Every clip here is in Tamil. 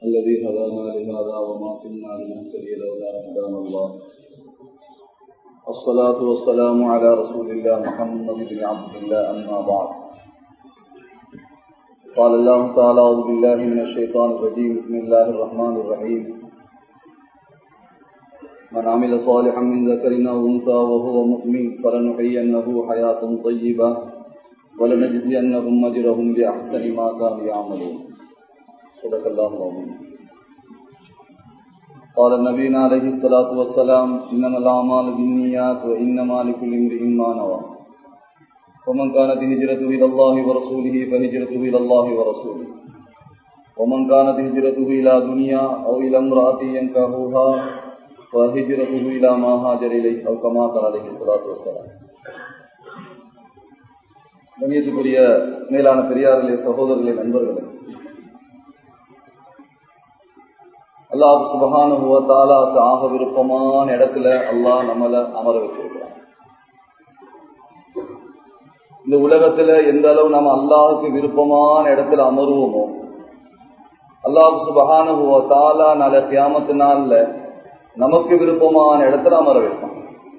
الذي هدانا لهذا وما كنا لنهتدي لولا ان هدانا الله الصلاة والسلام على رسول الله محمد بن عبد الله أما بعد قال الله تعالى أعوذ بالله من الشيطان الرجيم بسم الله الرحمن الرحيم من عمل صالحا من ذكر أو أنثى وهو مؤمن فلنحيينه حياة طيبة ولنجزينهم أجرهم بأحسن ما كانوا يعملون صدق الله العظيم قال النبي عليه الصلاة والسلام إنما الأعمال بالنيات وإنما لكل امرئ ما نوى ومن كانت هجرته إلى الله ورسوله فهجرته إلى الله ورسوله ومن كانت هجرته إلى دنيا أو إلى امرأة ينكهوها فهجرته إلى ما هاجر إليه أو كما قال عليه الصلاة والسلام கண்ணியத்துக்குரிய மேலான பெரியார்களே சகோதரர்களே நண்பர்களே அல்லாஹ் சுபகானுபவத்தாலாக்கு ஆக விருப்பமான இடத்துல அல்லாஹ் நம்மள அமர வச்சிருக்கிறான் இந்த உலகத்துல எந்த அளவு நம்ம அல்லாஹுக்கு விருப்பமான இடத்துல அமருவோமோ அல்லாஹ் சுபகானுபவத்தாலா நாள கியாமத்து நாள்ல நமக்கு விருப்பமான இடத்துல அமர வைப்பான்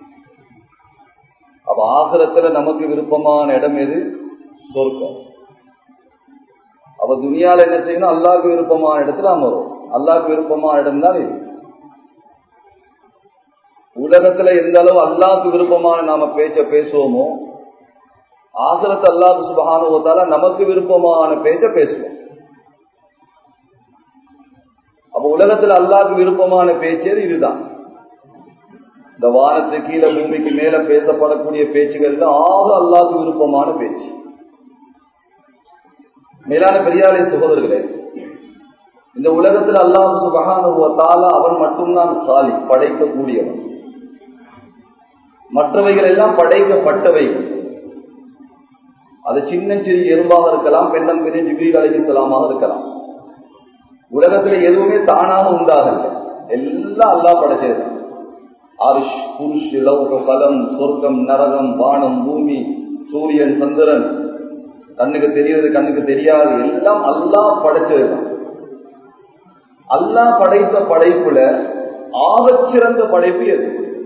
அப்ப ஆசிரத்துல நமக்கு விருப்பமான இடம் எது சொர்க்கம் அப்ப துணியால என்ன செய்யணும் அல்லாஹுக்கு விருப்பமான இடத்துல அமரும் அல்லாஹுக்கு விருப்பமான இடம் தான் இது உலகத்துல எந்த அளவு அல்லாஹுக்கு விருப்பமான நாம பேச்ச பேசுவோமோ ஆசிரத்து அல்லாஹு சுபகானுவத்தால நமக்கு விருப்பமான பேச்ச பேசுவோம் அப்ப உலகத்துல அல்லாஹுக்கு விருப்பமான பேச்சது இதுதான் இந்த வானத்து கீழே பூமிக்கு மேல பேசப்படக்கூடிய பேச்சுகள் ஆக அல்லாஹுக்கு விருப்பமான பேச்சு மேலான பெரியாரை சகோதரர்களே இந்த உலகத்தில் அல்லாஹ் சுபகானுவத்தால அவன் மட்டும்தான் சாலி படைக்கக்கூடியவன் மற்றவைகள் எல்லாம் படைக்கப்பட்டவைகள் அது சின்ன சிறிய எறும்பாக இருக்கலாம் பெண்ணம் பெரிய ஜிபிரி அழைக்கலாமாக இருக்கலாம் உலகத்துல எதுவுமே தானாக உண்டாகல எல்லாம் அல்லா படைச்சது ஆருஷ் புருஷ் லௌக பலம் சொர்க்கம் நரகம் வானம் பூமி சூரியன் சந்திரன் கண்ணுக்கு தெரியாது கண்ணுக்கு தெரியாது எல்லாம் அல்லா படைச்சதுதான் அல்லா படைத்த படைப்புல ஆகச்சிறந்த படைப்பு எது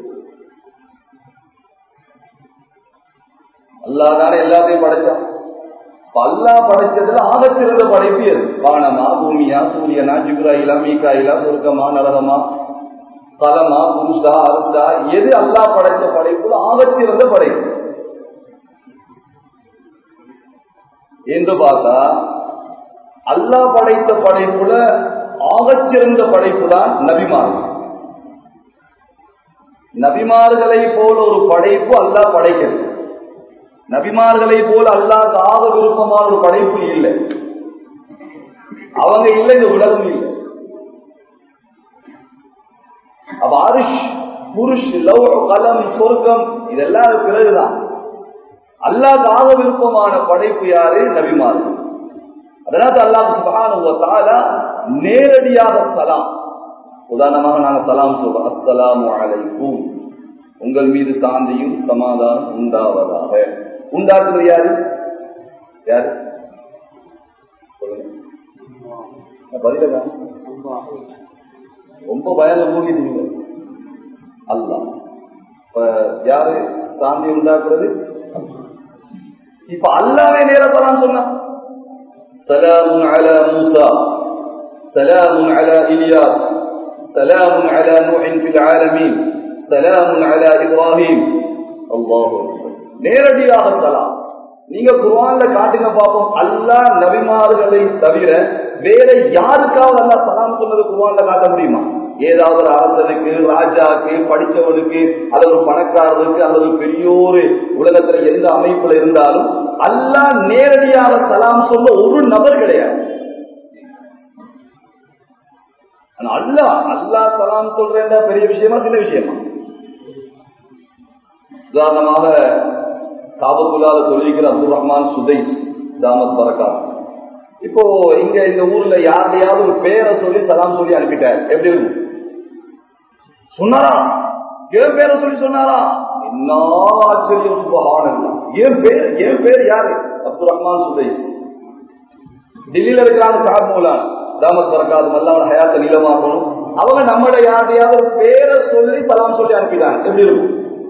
அல்லாதான எல்லாத்தையும் படைச்சான் அல்லா படைச்சதுல ஆகச்சிறந்த படைப்பு எது வானமா பூமியா சூரியனா ஜிப்ராயிலா மீகாயிலா சுருக்கமா நரகமா கலமா புருஷா அரசா எது அல்லா படைச்ச படைப்புல ஆகச்சிறந்த படைப்பு என்று பார்த்தா அல்லா படைத்த படைப்புல ஆகச்சிறந்த படைப்பு தான் நபிமார்கள் நபிமார்களை போல ஒரு படைப்பு அல்லா படைக்கிறது நபிமார்களை போல அல்லாக்கு ஆக விருப்பமான ஒரு படைப்பு இல்லை அவங்க இல்லை இந்த உலகம் இல்லை அப்ப அரிஷ் புருஷ் லவ் கலம் சொர்க்கம் இதெல்லாம் பிறகுதான் அல்லாக்கு ஆக விருப்பமான படைப்பு யாரு நபிமார்கள் அதனால அல்லாஹ் சுபஹானுவத்தால நேரடியாக சலாம் உதாரணமாக நாங்க சலாம் சொல்றோம் அஸ்ஸலாமு அலைக்கும் உங்கள் மீது சாந்தியும் சமாதானம் உண்டாவதாக உண்டாக்குறது யாரு யாரு சொல்லுங்க ரொம்ப பயந்த மூடிட்டீங்க அல்லா இப்ப யாரு சாந்தி உண்டாக்குறது இப்ப அல்லாவே நேரத்தான் சொன்ன سلام على موسى سلام على إلياس سلام على نوح في العالمين سلام على إبراهيم الله நேரடியாக சலாம் நீங்க குர்ஆன்ல காட்டுங்க பாப்போம் அல்லாஹ் நபிமார்களை தவிர வேற யாருக்காவது அல்லாஹ் சலாம் சொன்னது குர்ஆன்ல காட்ட முடியுமா ஏதாவது ஒரு அரசனுக்கு ராஜாக்கு படிச்சவனுக்கு அல்லது ஒரு பணக்காரருக்கு அல்லது பெரியோரு உலகத்துல எந்த அமைப்புல இருந்தாலும் அல்லாஹ் நேரடியாக சலாம் சொல்ல ஒரு நபர் கிடையாது அல்லா அல்லா சலாம் சொல்றேன் பெரிய விஷயமா சின்ன விஷயமா உதாரணமாக காபத்துள்ளால சொல்லிக்கிற அப்துல் ரஹ்மான் சுதைஸ் தாமத் பரக்கா இப்போ இங்க இந்த ஊர்ல யாரையாவது ஒரு பேரை சொல்லி சலாம் சொல்லி அனுப்பிட்டார் எப்படி இருக்கும் சொன்னாரா என் பேரை சொல்லி சொன்னாரா என்ன ஆச்சரியம் சுபகான என் பேர் என் பேர் யாரு அப்துல் ரஹ்மான் சுதைஸ் டெல்லியில இருக்கிறாங்க சாத் மௌலான் தாமத் பறக்காது அல்லாவோட ஹயாத்தை நீளமாக்கணும் அவங்க நம்மளோட யாரையாவது ஒரு பேரை சொல்லி சலாம் சொல்லி அனுப்பிட்டாங்க எப்படி இருக்கும்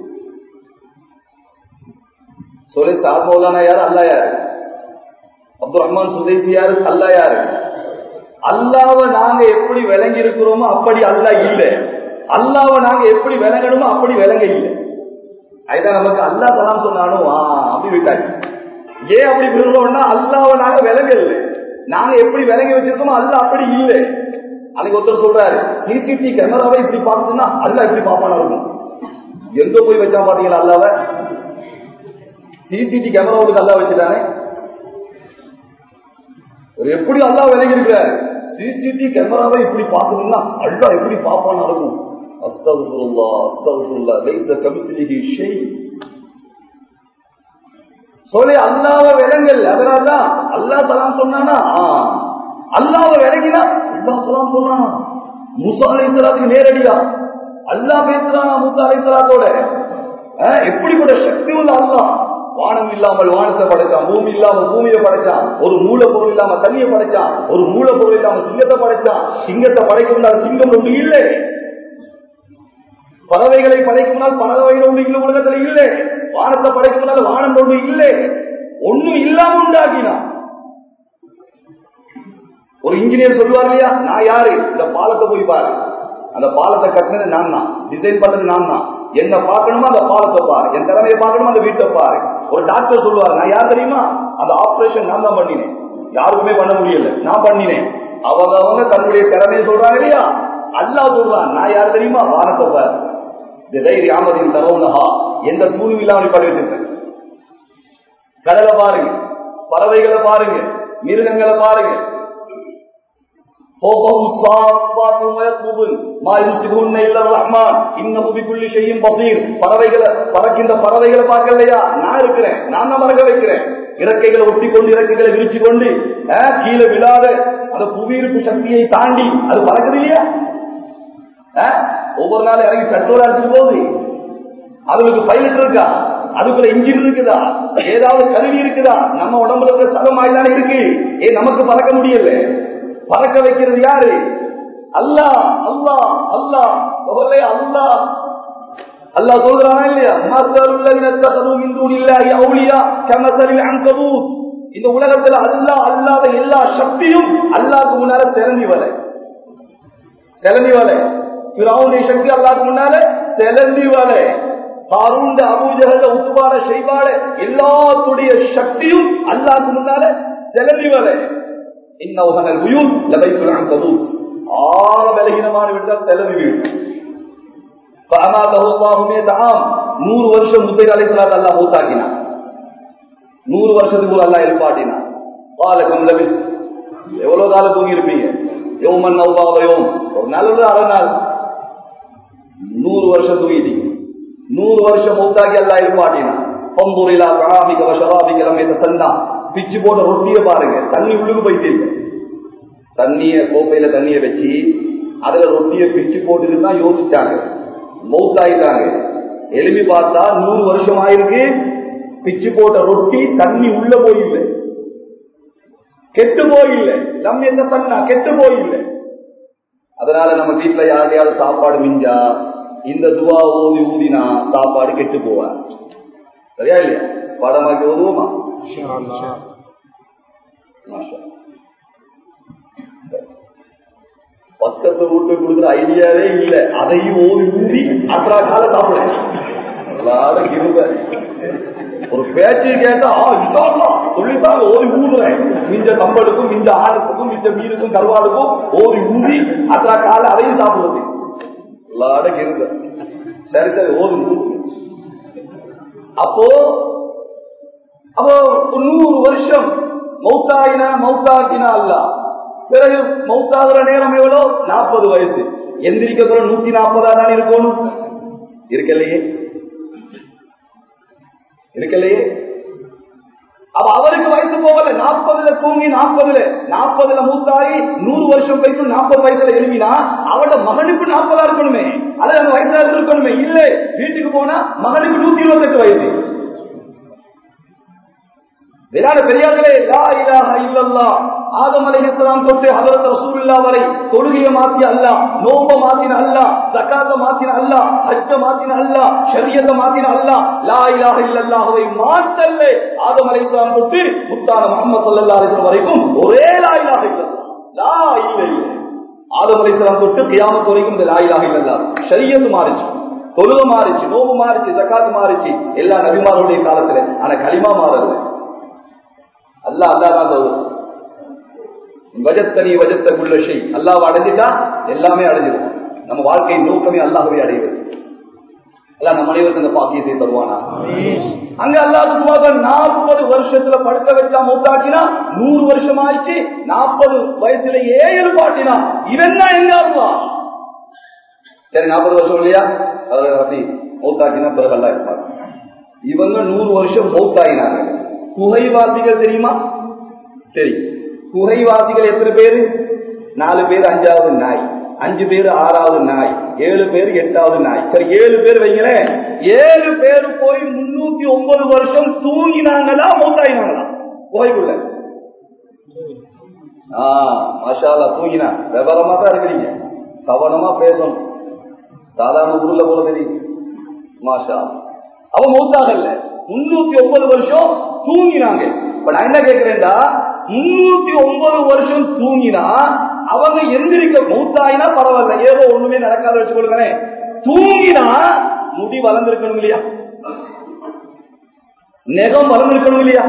சொல்லி சாத் மௌலானா யாரு அல்லா யாரு அப்துல் ரஹ்மான் சுதைத்தி யாரு அல்லா யாரு அல்லாவ நாங்க எப்படி விளங்கி இருக்கிறோமோ அப்படி அல்லா இல்லை அல்லாவ நாங்க எப்படி விளங்கணுமோ அப்படி விளங்க இல்லை அதுதான் நமக்கு அல்லா சலாம் சொன்னாலும் ஆ, அப்படி விட்டாச்சு ஏன் அப்படி விரும்புறோம்னா அல்லாவ நாங்க விளங்கல நாங்க எப்படி விளங்கி வச்சிருக்கோமோ அல்லா அப்படி இல்லை அன்னைக்கு ஒருத்தர் சொல்றாரு சிசிடி கேமராவை இப்படி பார்த்துன்னா அல்லா இப்படி பாப்பானா இருக்கும் எங்க போய் வச்சா பாத்தீங்களா அல்லாவ சிசிடி கேமராவுக்கு அல்லா வச்சுட்டானே ஒரு எப்படி அல்லா விலகி இருக்கிறார் சிசிடி கேமராவை இப்படி பார்க்கணும்னா அல்லா எப்படி பாப்பானா இருக்கும் அஸ்தகுல்லா அஸ்தகுல்லா லைத்த கமித்திலிகி ஷெய் சொல்லி அல்லாவ விலங்கல் அதனாலதான் அல்லா சலாம் சொன்னானா ஆ. அல்லாவ விலகினா அல்லா சலாம் சொன்னானா முசா அலை சலாத்துக்கு நேரடியா அல்லா பேசுறானா முசா அலை சலாத்தோட எப்படிப்பட்ட சக்தி உள்ள அல்லா வானம் இல்லாமல் வானத்தை படைச்சான் பூமி இல்லாமல் பூமியை படைச்சான் ஒரு மூலப்பொருள் இல்லாம தண்ணியை படைச்சான் ஒரு மூலப்பொருள் இல்லாம சிங்கத்தை படைச்சான் சிங்கத்தை படைக்கும் சிங்கம் ஒன்று இல்லை பறவைகளை படைக்கும்னால் பறவைகள் ஒன்று இல்லை உலகத்தில் இல்லை வானத்தை படைக்கும்னால் வானம் ஒன்று இல்லை ஒண்ணும் இல்லாம உண்டாக்கினான் ஒரு இன்ஜினியர் சொல்லுவார் இல்லையா நான் யாரு இந்த பாலத்தை போய் பாரு அந்த பாலத்தை கட்டினது நான் தான் டிசைன் பண்ணது நான் தான் என்ன பார்க்கணுமோ அந்த பாலத்தை பாரு என் திறமையை பார்க்கணுமோ அந்த வீட்டை பாரு ஒரு டாக்டர் சொல்லுவார் நான் யார் தெரியுமா அந்த ஆபரேஷன் நான் தான் பண்ணினேன் யாருக்குமே பண்ண முடியல நான் பண்ணினேன் அவங்க அவங்க தன்னுடைய திறமையை சொல்றாங்க இல்லையா அல்லாஹ் சொல்றான் நான் யார் தெரியுமா வானத்தை பாரு திரைரி ஆமதின் தரவுனஹா எந்த தூணும் இல்லாமல் பண்ணிட்டு இருக்கேன் கடலை பாருங்க பறவைகளை பாருங்க மிருகங்களை பாருங்க فوقهم صافات ويطلبن ما يمسكون الا الرحمن انه بكل شيء بصير பறவைகளை பறக்கின்ற பறவைகளை பார்க்கலையா நான் இருக்கிறேன் நான் தான் பறக்க வைக்கிறேன் இறக்கைகளை ஒட்டி கொண்டு இறக்கைகளை விரிச்சு கொண்டு அஹ், கீழே விழாத அந்த புவியிருப்பு சக்தியை தாண்டி அது பறக்குது இல்லையா அஹ், ஒவ்வொரு நாள் இறங்கி பெட்ரோல் அடிச்சுட்டு போகுது அதுக்கு பைலட் இருக்கா அதுக்குள்ள இன்ஜின் இருக்குதா ஏதாவது கருவி இருக்குதா நம்ம உடம்புல இருக்கிற சதமாய் தானே இருக்கு ஏ நமக்கு பறக்க முடியல பறக்க வைக்கிறது யாரு அல்லாஹ் அல்லாஹ் அல்லாஹ் முதல்ல அல்லாஹ் அல்லாஹ் சொல்றானா இல்லையா மஸலுல்லதீன தഖது மின் தூனில்லாஹி அவுலியா கமஸலில் அன்கபூத் இந்த உலகத்துல அல்லாஹ் அல்லாத எல்லா சக்தியும் அல்லாஹ்க்கு முன்னால திறந்தி வலை திறந்தி வலை பிராவுடைய சக்தி அல்லாஹ்க்கு முன்னால திறந்தி வலை காரூண்ட அபூஜகல்ல உத்துபாட செய்வாட எல்லாத்துடைய சக்தியும் அல்லாஹ்க்கு முன்னால திறந்தி வலை இன்னவகனல் உயூன் லபைத்துல் அன்கபூத் ஆக பலகீனமான விட்டால் செலவு வீடு நூறு வருஷம் முத்தை அழைத்தலாத் அல்லா மூத்தாக்கினான் நூறு வருஷத்துக்கு ஒரு அல்லா எழுப்பாட்டினான் காலகம் லபி எவ்வளவு காலம் தூங்கி இருப்பீங்க யோமன் நவ்வாவையோம் ஒரு நாள் ஒரு அரை நாள் நூறு வருஷம் தூங்கிட்டீங்க நூறு வருஷம் மூத்தாக்கி அல்லா எழுப்பாட்டினான் பம்பூரிலா கணாமிக வசராபிக லம்மை தந்தா பிச்சு போட்ட ரொட்டியை பாருங்க தண்ணி உள்ளுக்கு போயிட்டு இல்லை தண்ணிய கோப்பையில தண்ணிய வச்சு அதுல ரொட்டியை பிச்சு போட்டுட்டு தான் யோசிச்சாங்க மவுத்தாயிட்டாங்க எலும்பி பார்த்தா நூறு வருஷம் ஆயிருக்கு பிச்சு போட்ட ரொட்டி தண்ணி உள்ள போயில்லை கெட்டு போயில்லை நம்ம என்ன பண்ணா கெட்டு போயில்லை அதனால நம்ம வீட்டுல யாரையாவது சாப்பாடு மிஞ்சா இந்த துவா ஊதி ஊதினா சாப்பாடு கெட்டு போவார் சரியா இல்லையா பாடமாக்கி ஓதுவோமா மாஷா பக்கத்து வீட்டு கொடுக்குற ஐடியாவே இல்ல அதையும் ஓடி ஊதி அத்தரா கால சாப்பிட எல்லாரும் இருந்த ஒரு பேச்சு கேட்டா ஆ விசாரணா சொல்லித்தான் ஓடி ஊதுறேன் மிஞ்ச கம்பளுக்கும் மிஞ்ச ஆளுக்கும் மிஞ்ச மீனுக்கும் கருவாடுக்கும் ஓடி ஊதி அத்தரா கால அதையும் சாப்பிடுறது எல்லாரும் இருந்த சரி சரி ஓடி ஊது அப்போ அப்போ ஒரு நூறு வருஷம் மௌத்தாயினா மௌத்தாக்கினா அல்ல பிறகு மௌத்தாகிற நேரம் எவ்வளோ நாற்பது வயசு எந்திரிக்க கூட நூத்தி நாற்பதா தான் இருக்கணும் இருக்கலையே இருக்கலையே அப்ப அவருக்கு வயசு போகல நாற்பதுல தூங்கி நாற்பதுல நாற்பதுல மூத்தாயி நூறு வருஷம் போயிட்டு நாற்பது வயசுல எழுப்பினா அவட மகனுக்கு நாற்பதா இருக்கணுமே அல்லது அந்த வயசுல இருக்கணுமே இல்ல வீட்டுக்கு போனா மகனுக்கு நூத்தி இருபத்தெட்டு வயசு விராட பெரியார்களே லா இலாஹ இல்லல்லா ஆதம் அலைஹிஸ்ஸலாம் தொட்டு ஹஜரத் ரசூலுல்லாஹ் வரை தொழுகையை மாத்தி அல்லாஹ் நோம்ப மாத்தின அல்லாஹ் ஜகாத்த மாத்தின அல்லாஹ் ஹஜ்ஜ மாத்தின அல்லாஹ் ஷரியத்தை மாத்தின அல்லாஹ் லா இலாஹ இல்லல்லாஹுவை மாற்றல்ல ஆதம் அலைஹிஸ்ஸலாம் தொட்டு முத்தான முஹம்மது ஸல்லல்லாஹு அலைஹி வஸல்லம் வரைக்கும் ஒரே லா இலாஹ இல்லல்லாஹ் லா இல்லை இல்லை ஆதம் அலைஹிஸ்ஸலாம் தொட்டு கியாமத் வரைக்கும் இந்த லா இலாஹ இல்லல்லாஹ் ஷரியத்து மாறிச்சு தொழுக மாறிச்சு நோவு மாறிச்சு ஜக்காத்து மாறிச்சு எல்லா நபிமாருடைய காலத்துல ஆனா களிமா மாறல அல்லாஹ் அல்லாஹ் தான் சொல்லுவோம் வஜத்தனி வஜத்தக்குள்ள ஷெய் அல்லாஹ் அடைஞ்சிட்டா எல்லாமே அடைஞ்சிடும் நம்ம வாழ்க்கையின் நோக்கமே அல்லாஹ்வே அடைவது அல்லாஹ் நம்ம அனைவருக்கு இந்த பாக்கியத்தை தருவானா அங்க அல்லாஹ் நாற்பது வருஷத்துல படுக்க வச்சா மூத்தாக்கினா நூறு வருஷம் ஆயிடுச்சு நாற்பது வயசுல ஏழு பாட்டினா இவன் தான் எங்க வருவான் சரி நாற்பது வருஷம் இல்லையா அவர் அப்படி மௌத்தாக்கினா பிறகு எல்லாம் இருப்பாங்க இவங்க நூறு வருஷம் மௌத்தாகினாங்க குகைவாசிகள் தெரியுமா சரி குகைவாசிகள் எத்தனை பேரு நாலு பேர் அஞ்சாவது நாய் அஞ்சு பேர் ஆறாவது நாய் ஏழு பேர் எட்டாவது நாய் சரி ஏழு பேர் வைங்களேன் ஏழு பேர் போய் முன்னூத்தி ஒன்பது வருஷம் தூங்கினாங்களா மௌத்தாயினாங்களா குகைக்குள்ள ஆஹ் மாஷாலா தூங்கினா விவரமா தான் இருக்கிறீங்க கவனமா பேசணும் சாதாரண ஊர்ல போல தெரியும் மாஷா அவன் மௌத்தாகல்ல முன்னூத்தி ஒன்பது வருஷம் தூங்கினாங்க இப்ப நான் என்ன கேட்கிறேன்டா முன்னூத்தி ஒன்பது வருஷம் தூங்கினா அவங்க எந்திரிக்க மௌத்தாயினா பரவாயில்ல ஏதோ ஒண்ணுமே நடக்காத வச்சு கொடுங்களேன் தூங்கினா முடி வளர்ந்திருக்கணும் இல்லையா நெகம் வளர்ந்திருக்கணும் இல்லையா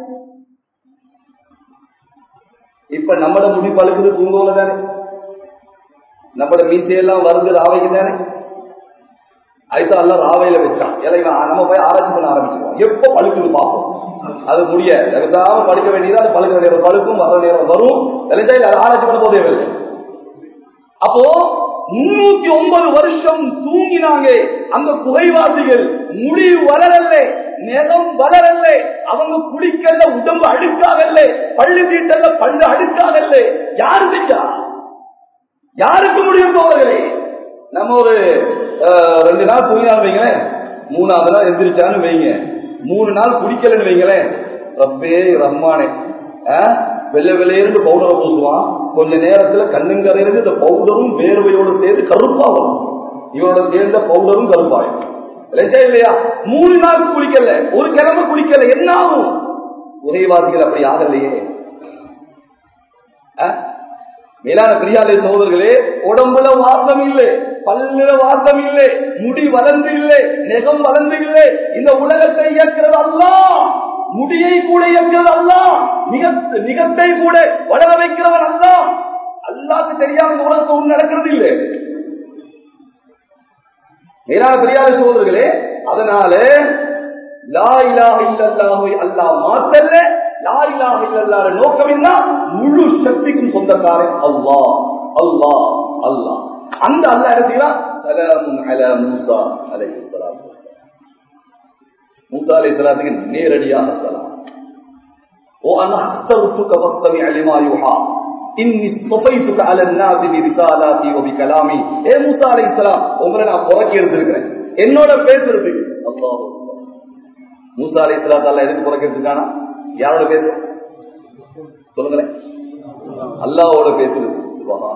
இப்ப நம்மட முடி பழுக்குது தூங்குவோம் தானே நம்மட மீசையெல்லாம் வருது ராவைக்கு தானே அதுதான் எல்லாம் ராவையில வச்சான் ஏன்னா இவன் நம்ம போய் ஆராய்ச்சி பண்ண ஆரம்பிச்சிருவோம் எப்ப பழுக்குது பார்ப்போம் அது முடியாது எதாவது பழுக்க வேண்டியது அது பழுக்க வேண்டிய பழுக்கும் வர நேரம் வரும் இல்லைச்சா இல்ல ஆராய்ச்சி பண்ண போதே இல்லை அப்போ முன்னூத்தி ஒன்பது வருஷம் தூங்கினாங்க அந்த குகைவாசிகள் முடி வளரல்ல நிலம் வளரல்ல அவங்க குடிக்கல உடம்பு அழுக்காகல்ல பள்ளி தீட்டல்ல பள்ளு அழுக்காகல்ல யாரு செஞ்சா யாருக்கு முடியும் தோழர்களே நம்ம ஒரு அஹ், ரெண்டு நாள் தூங்கினாலும் வைங்களேன் மூணாவது நாள் எந்திரிச்சான்னு வைங்க மூணு நாள் குடிக்கலன்னு வைங்களேன் ரப்பே ரஹ்மானே அஹ், வெள்ளை வெள்ளையிருந்து பவுடரை பூசுவான் கொஞ்ச நேரத்துல கண்ணுங்கரையிருந்து இந்த பவுடரும் வேர்வையோடு சேர்ந்து கருப்பாகும் இவனோட சேர்ந்த பவுடரும் கருப்பாயும் இல்லையா இல்லையா மூணு நாள் குளிக்கல ஒரு கிழமை குளிக்கல என்ன ஆகும் உதயவாதிகள் அப்படி ஆகலையே அஹ்? மேலான பிரியாதை சகோதரர்களே உடம்புல வாசம் இல்லை பல்லுல வாசம் இல்லை முடி வளர்ந்து இல்லை நெகம் வளர்ந்து இல்லை இந்த உலகத்தை இயக்கிறது அல்ல முடியை கூட இயக்கிறது அல்ல நிகத் நிகத்தை கூட வளர வைக்கிறவன் அல்ல அல்லாக்கு தெரியாம இந்த உலகத்தை ஒண்ணு நடக்கிறது இல்லை மேலான பிரியாத சகோதரர்களே அதனால லா இலாஹ இல்லல்லாஹு அல்லாஹ் மாத்தல்ல லா இலாஹ இல்லல்லாஹ் நோக்கம் என்ன முழு சக்திக்கும் சொந்தக்காரன் அல்லாஹ் அல்லாஹ் அல்லாஹ் அந்த அல்லாஹ் எடுத்தீங்களா சலாமுன் அலா மூசா அலைஹிஸ்ஸலாம் மூசா அலைஹிஸ்ஸலாத்துக்கு நேரடியாக சலாம் ஓ அன அக்தருத்துக வஸ்தமி லிமா யுஹா இன்னி ஸ்தஃபைத்துக அல الناس برسالاتي وبكلامي ஏ மூசா அலைஹிஸ்ஸலாம் உங்களை நான் புறக்கி எடுத்திருக்கிறேன் என்னோட பேசுறது அல்லாஹ் மூசா அலைஹிஸ்ஸலாத்து அல்லாஹ் எதுக்கு புறக்கி எடுத்துக்கானா யாரோட பேசு சொல்லுங்களேன் அல்லாஹ்வோட பேசுறது சுபஹான்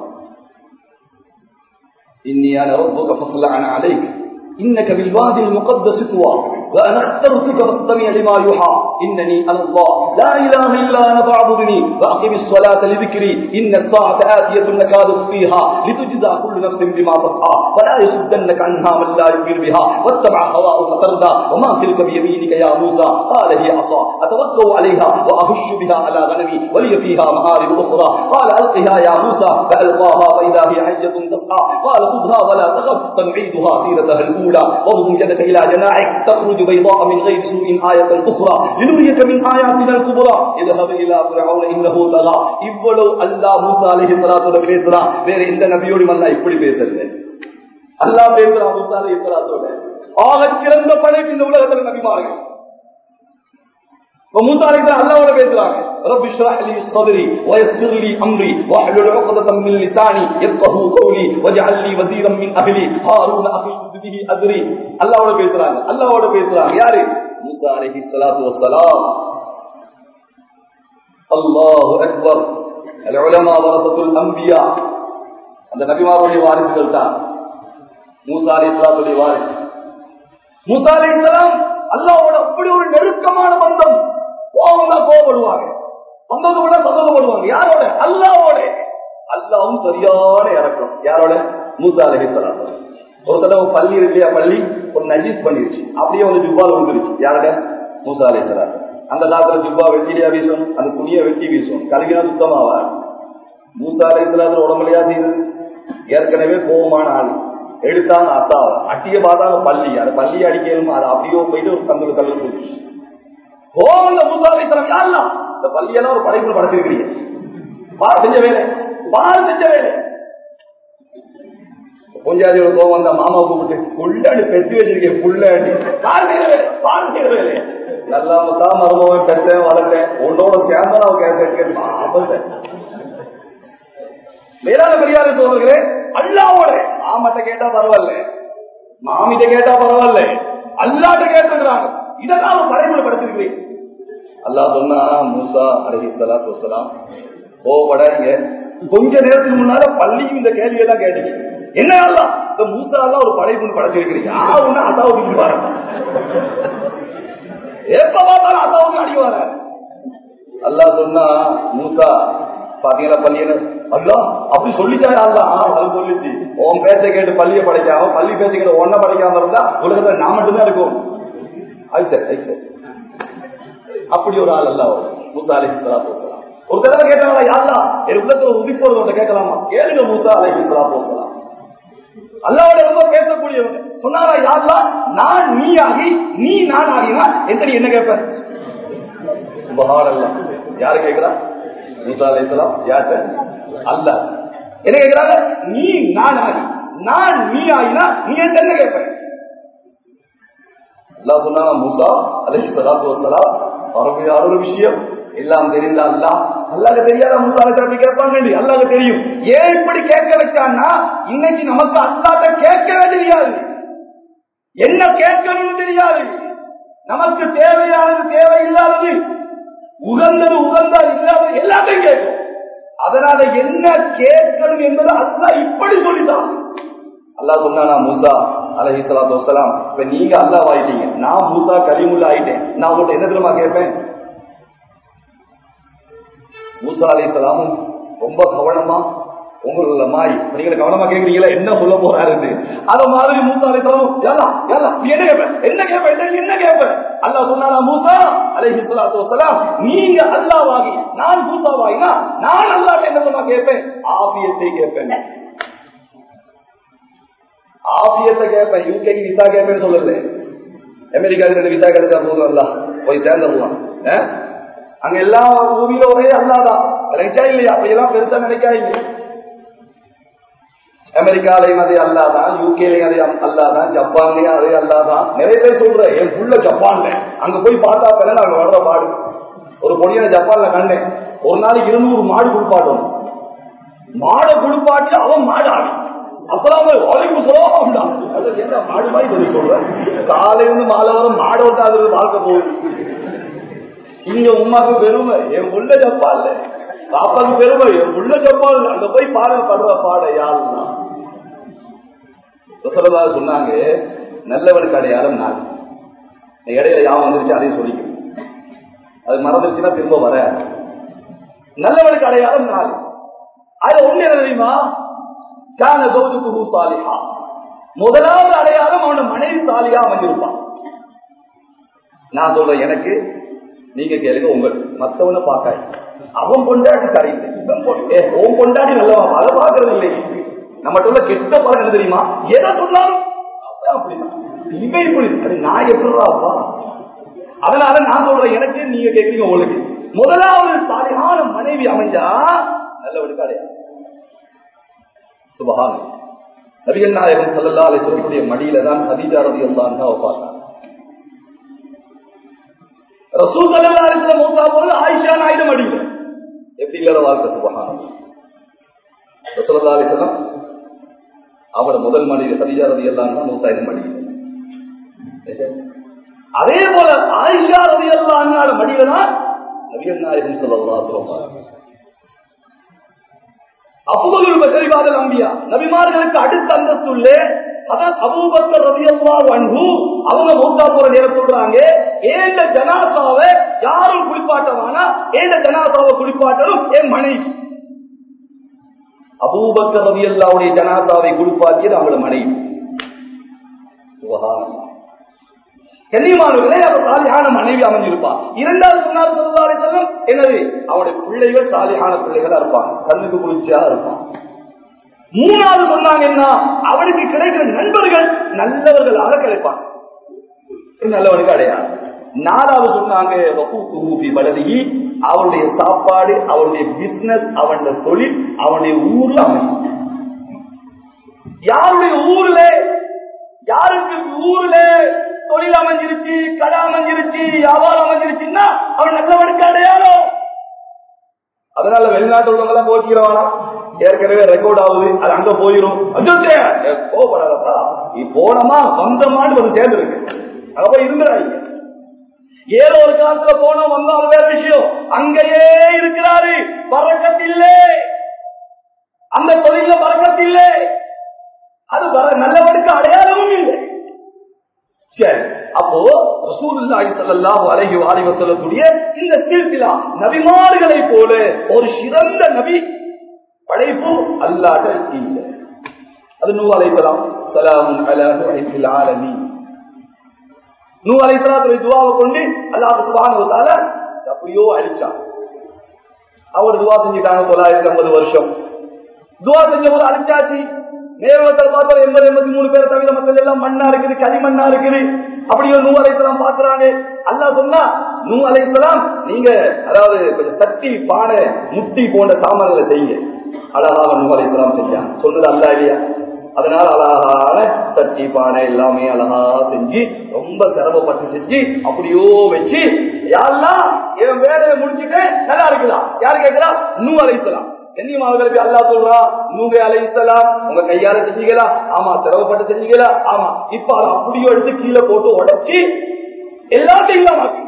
இன்னி அன ரப்புக ஃபஸ்லஅன அலைக் إنك بالوادي المقدس طوى وأنا اخترتك فاستمع لما يوحى إنني أنا الله لا إله إلا أنا فاعبدني وأقم الصلاة لذكري إن الساعة آتية نكاد فيها لتجزى كل نفس بما تسعى فلا يصدنك عنها من لا يؤمن بها واتبع هواه فتردى وما تلك بيمينك يا موسى قال هي عصا أتوكل عليها وأهش بها على غنمي ولي فيها مآرب أخرى قال ألقها يا موسى فألقاها فإذا هي حية تسعى قال خذها ولا تخف سنعيدها سيرتها الأولى واضم يدك إلى جناحك تخرج بيضاء من غير سوء آية أخرى لنريك من آياتنا الكبرى اذهب إلى فرعون إنه طغى இவ்வளவு அல்லாஹ் மூசா அலைஹி ஸலாத்தோட பேசுறான் வேற எந்த நபியோடும் அல்லாஹ் இப்படி பேசல அல்லாஹ் பேசுறான் மூசா அலைஹி ஸலாத்தோட ஆக சிறந்த படைப்பு இந்த உலகத்துல நபிமார்கள் وموسى عليه السلام الله ولا بيتراك رب اشرح لي صدري ويسر لي امري واحلل عقدة من لساني يفقهوا قولي واجعل لي وزيرا من اهلي هارون اخي اشدد به اذري الله ولا بيتراك الله ولا بيتراك யாரு மூசா عليه الصلاه والسلام الله اكبر உலமா வரசத்துல் அம்பியா அந்த நபிமாருடைய வாரிசுகள் தான் மூசா அலி இஸ்லாத்துடைய வாரிசு மூசா அலி இஸ்லாம் அல்லாவோட அப்படி ஒரு நெருக்கமான பந்தம் கோவம் தான் கோவப்படுவாங்க பந்தத்தை விட சந்தோஷப்படுவாங்க யாரோட அல்லாவோட அல்லாவும் சரியான இறக்கம் யாரோட மூசா அலி இஸ்லாம் ஒரு தடவை பள்ளி இருக்கையா பள்ளி ஒரு நஜீஸ் பண்ணிருச்சு அப்படியே வந்து ஜுப்பால் வந்துருச்சு யாரோட மூசா அலி இஸ்லாம் அந்த காலத்துல ஜுப்பா வெட்டிலியா வீசும் அந்த துணியை வெட்டி வீசும் கருகினா சுத்தமாவா மூசா அலி இஸ்லாத்துல உடம்புலையா செய்யுது ஏற்கனவே கோபமான ஆள் எடுத்தாங்க அத்தாவை அட்டிய பார்த்தாங்க பள்ளி அந்த பள்ளி அடிக்கணும் அது அப்படியோ போயிட்டு ஒரு கல்லு கல்லு போச்சு கோவம் மூசா அலி இஸ்லாம் யாரெல்லாம் இந்த பள்ளியெல்லாம் ஒரு படைப்பு படைச்சிருக்கிறீங்க பார் செஞ்ச வேலை பார் செஞ்ச வேலை பொஞ்சாதியோட கோவம் வந்தா மாமா கூப்பிட்டு புள்ளாடி பெற்று வச்சிருக்கேன் புள்ளாடி பால் செய்யற வேலை பால் செய்யற வேலை நல்லா முத்தா மருமவன் பெற்றேன் வளர்த்தேன் உன்னோட கேமரா கேட்டேன் ஆபத்து மேலான பெரியார சோழர்களே அல்லாவோட மாமட்ட கேட்டா பரவாயில்ல மாமிட்ட கேட்டா பரவாயில்ல அல்லாட்ட கேட்டுக்கிறாங்க இதெல்லாம் ஒரு படைமுறை படுத்திருக்கிறேன் அல்லாஹ் சொன்னா மூசா அலஹி சலாத்து வசலாம் கோவப்படாதீங்க கொஞ்ச நேரத்துக்கு முன்னால பள்ளியும் இந்த கேள்வியை தான் கேட்டுச்சு என்ன அல்லா இந்த மூசா எல்லாம் ஒரு படைப்பு படைச்சிருக்கிறீங்க ஆ ஒண்ணு அதாவது பாருங்க எப்ப பார்த்தாலும் அதாவது அடி வர அல்லாஹ் சொன்னா மூசா பாத்தீங்களா பள்ளியில அல்லா அப்படி சொல்லிட்டாரு அல்லா அது சொல்லிச்சு உன் பேச்ச கேட்டு பள்ளியை படைக்காம பள்ளி பேச்ச கேட்டு ஒன்ன படைக்காம இருந்தா உலகத்துல நான் மட்டும்தான் இருக்கும் அது சரி அது சரி அப்படி ஒரு ஆள் அல்ல அவர் மூத்தா அலை போகலாம் ஒரு தடவை கேட்டாங்களா யாருலா என் உள்ளத்துல ஒரு உதிப்போடு ஒன்று கேட்கலாமா கேளுங்க மூத்தா அலை போகலாம் அல்லாவோட ரொம்ப பேசக்கூடியவங்க சொன்னாரா யாருலா நான் நீ ஆகி நீ நான் ஆகினா எந்த நீ என்ன கேட்ப சுபகாரல்ல யாரு கேட்கிறா மூசா அலைத்தலாம் யார்கிட்ட அல்ல என்ன கேட்கிறாங்க நீ நான் ஆகி நான் நீ ஆகினா நீ என்கிட்ட என்ன கேட்ப அல்லாஹ் சொன்னாங்க மூசா அலைஹி ஸலாத்து வஸலாம் அருமையான ஒரு விஷயம் எல்லாம் தெரிந்த அல்லா அல்லாஹ் தெரியாத மூசா அலைஹி கேட்பாங்க அல்லாஹ் தெரியும் ஏன் இப்படி கேட்க வச்சான்னா இன்னைக்கு நமக்கு அல்லாட்ட கேட்கவே தெரியாது என்ன கேட்கணும்னு தெரியாது நமக்கு தேவையானது தேவையில்லாதது உகந்தது உகந்தா இல்லாதது எல்லாத்தையும் கேட்கும் அதனால என்ன கேட்கணும் என்பது அல்லா இப்படி சொல்லிதான் அல்லாஹ் சொன்னா மூசா அலஹி சலாத்து வசலாம் இப்ப நீங்க அல்லா ஆயிட்டீங்க நான் மூசா கலிமுல்லா ஆயிட்டேன் நான் உங்கள்ட்ட என்ன தெரியுமா கேட்பேன் மூசா அலி சலாமும் ரொம்ப கவனமா உங்களோட மாய் நீங்க கவனமா கேட்கறீங்களா என்ன சொல்ல போறாரு அத மாதிரி மூசா அலி சலாமும் ஏலா ஏலா நீ என்ன கேட்ப என்ன கேட்ப என்ன என்ன கேட்ப அல்லா சொன்னா மூசா அலஹி சலாத்து வசலாம் நீங்க அல்லாவாகி நான் மூசாவாகினா நான் அல்லாட்ட என்ன தெரியுமா கேட்பேன் ஆபியத்தை கேட்பேன் ஆபியத்தை கேட்பேன் யூகேக்கு விசா கேட்பேன்னு சொல்லல அமெரிக்காவுக்கு ரெண்டு விசா கிடைச்சா போதும் போய் சேர்ந்துடலாம் அங்க எல்லா பூமியில ஒரே அல்லாதான் நினைச்சா இல்லையா அப்படியெல்லாம் பெருசா நினைக்காதீங்க அமெரிக்காலையும் அதே அல்லாதான் யூகேலையும் அதே அல்லாதான் ஜப்பான்லயும் அதே அல்லாதான் நிறைய பேர் சொல்ற என் புள்ள ஜப்பான்ல அங்க போய் பார்த்தா பிறகு நாங்க வர்ற பாடு ஒரு பொடியான ஜப்பான்ல கண்டேன் ஒரு நாளைக்கு இருநூறு மாடு குளிப்பாட்டணும் மாடை குளிப்பாட்டி அவன் மாடு ஆடி அப்பதான் வலைக்கு சொல்லலாம் என்ன மாடு மாதிரி சொல்லி சொல்றேன் காலையிலிருந்து மாலை வரும் மாடை விட்டு அது பார்க்க போகுது இங்க உமாக்கு பெருமை என் உள்ள ஜப்பால் பாப்பாக்கு பெருமை என் உள்ள ஜப்பால் அங்க போய் பாருங்க படுற பாட யாருன்னா சொன்னாங்க நல்லவனுக்கு அடையாளம் நான் இடையில யாவும் வந்துருச்சு அதையும் சொல்லிக்கணும் அது மறந்துருச்சுன்னா திரும்ப வர நல்லவனுக்கு அடையாளம் நாள் அது ஒண்ணு என்ன தெரியுமா கான கௌதுக்கு சாலிஹா முதலாவது அடையாளம் அவனோட மனைவி சாலியா அமைஞ்சிருப்பான் நான் சொல்றேன் எனக்கு நீங்க கேளுங்க உங்களுக்கு மத்தவன பார்க்காய் அவன் கொண்டாடி சரியில்லை இவன் கொண்டே உன் கொண்டாடி நல்லவன் அதை பார்க்கறது இல்லை நம்மகிட்ட உள்ள கெட்ட பலன் என்ன தெரியுமா எதை சொன்னாலும் அப்படிதான் இவன் இப்படி அது நான் எப்படிப்பா அதனால நான் சொல்றேன் எனக்கு நீங்க கேட்குறீங்க உங்களுக்கு முதலாவது சாலியான மனைவி அமைஞ்சா நல்லவனுக்கு அடையாளம் சுபகான் நபிகள் நாயகம் சல்லல்லா அலிஸ்வரத்துடைய மடியில தான் ஹதீஜா ரவி அல்லான் பார்த்தாங்க ரசூல் சல்லல்லா அலிஸ்வரம் மூத்தா போது ஆயிஷா நாயுடு மடியில எப்படி இல்லாத வாழ்க்கை சுபகான் ரசூல்லா அலிஸ்வரம் அவரோட முதல் மடியில் ஹதீஜா ரவி அல்லான் தான் மூத்தாயிரம் மடியில் அதே போல ஆயிஷா ரவி அல்லா அண்ணாட மடியில தான் நபிகள் நாயகம் சல்லல்லா சொல்லுவாங்க அபுதலுல் பசரிவாதல் அம்பியா நபிமார்களுக்கு அடுத்த அந்தஸ்துள்ளே அதான் அபூபக்கர் ரதியல்லா அன்பு அவங்க மூத்தா போற நேரம் சொல்றாங்க ஏந்த ஜனாசாவை யாரும் குளிப்பாட்டவானா ஏந்த ஜனாசாவை குளிப்பாட்டணும் என் மனைவி அபூபக்கர் ரதியல்லாவுடைய ஜனாசாவை குளிப்பாட்டியது அவங்களோட மனைவி சுபஹானல்லாஹ் கண்ணியமானவர்களே அவர் சாலியான மனைவி அமைஞ்சிருப்பான் இரண்டாவது சொன்னார் சொல்லுவாரு செல்லும் என்னது அவனுடைய பிள்ளைகள் சாலியான பிள்ளைகளா இருப்பான் கண்ணுக்கு குளிர்ச்சியா இருப்பான் மூணாவது சொன்னாங்க என்ன அவனுக்கு கிடைக்கிற நண்பர்கள் நல்லவர்களாக கிடைப்பான் நல்லவனுக்கு அடையாது நாலாவது சொன்னாங்க வலதிகி அவனுடைய சாப்பாடு அவனுடைய பிசினஸ் அவனுடைய தொழில் அவனுடைய ஊர்ல அமையும் யாருடைய ஊர்ல யாருக்கு ஊர்ல தொழில் அமைஞ்சிருச்சு கடை அமைஞ்சிருச்சு வியாபாரம் அமைஞ்சிருச்சுன்னா அவன் நல்லவனுக்கு அடையாளம் அதனால வெளிநாட்டு உள்ளவங்க எல்லாம் போச்சுக்கிறவானா ஏற்கனவே ரெக்கார்ட் ஆகுது அது அங்க போயிரும் கோபப்படாதப்பா நீ போனமா வந்தமான்னு ஒரு சேர்ந்து இருக்கு அங்க போய் இருந்துடாங்க ஏதோ ஒரு காலத்துல போனோம் வந்தோம் வேற விஷயம் அங்கேயே இருக்கிறாரு பறக்கத்தில்லை அந்த தொழில பறக்கத்தில்லை அது வர நல்லவனுக்கு அடையாளமும் இல்லை சரி அப்போ ரசூலுல்லாஹி ஸல்லல்லாஹு அலைஹி வஸல்லம் சொல்லக்கூடிய இந்த சில்சிலா நபிமார்களை போல ஒரு சிறந்த நபி படைப்பு அல்லாஹ் இல்லை அது நூ அலைஹிஸ்ஸலாம் ஸலாமுன் அலா நூஹின் ஃபில் ஆலமீன் நூ அலைஹிஸ்ஸலாத்துடைய துஆவை கொண்டு அல்லாஹ் சுப்ஹானஹு வ தஆலா அப்படியோ அழிச்சான் அவர் துவா செஞ்சிட்டாங்க தொள்ளாயிரத்தி ஐம்பது வருஷம் துவா செஞ்ச போது அழிச்சாச்சு நேரத்தில் பார்த்தா எண்பது எண்பத்தி மூணு பேர் தவிர மத்தது எல்லாம் மண்ணா இருக்குது களிமண்ணா இருக்குது அப்படியோ நூ அலைத்தலாம் பாக்குறாங்க அல்லா சொன்னா நூ அலைத்தலாம் நீங்க அதாவது கொஞ்சம் தட்டி பானை முட்டி போன்ற சாமான்களை செய்யுங்க அழகாக நூ அலைத்தலாம் செஞ்சான் சொன்னது அல்லா இல்லையா அதனால அழகான தட்டி பானை எல்லாமே அழகா செஞ்சு ரொம்ப சிரமப்பட்டு செஞ்சு அப்படியோ வச்சு யாரெல்லாம் என் வேலையை முடிச்சுட்டு நல்லா இருக்கலாம் யாரு கேட்கிறா நூ அலைத்தலாம் கண்ணியமாவதற்கு அல்லா சொல்றா நூங்க அலைசலாம் உங்க கையால செஞ்சீங்களா ஆமா சிரமப்பட்டு செஞ்சீங்களா ஆமா இப்ப அதை அப்படியோ எடுத்து கீழே போட்டு உடைச்சு எல்லாத்தையும் இல்லாம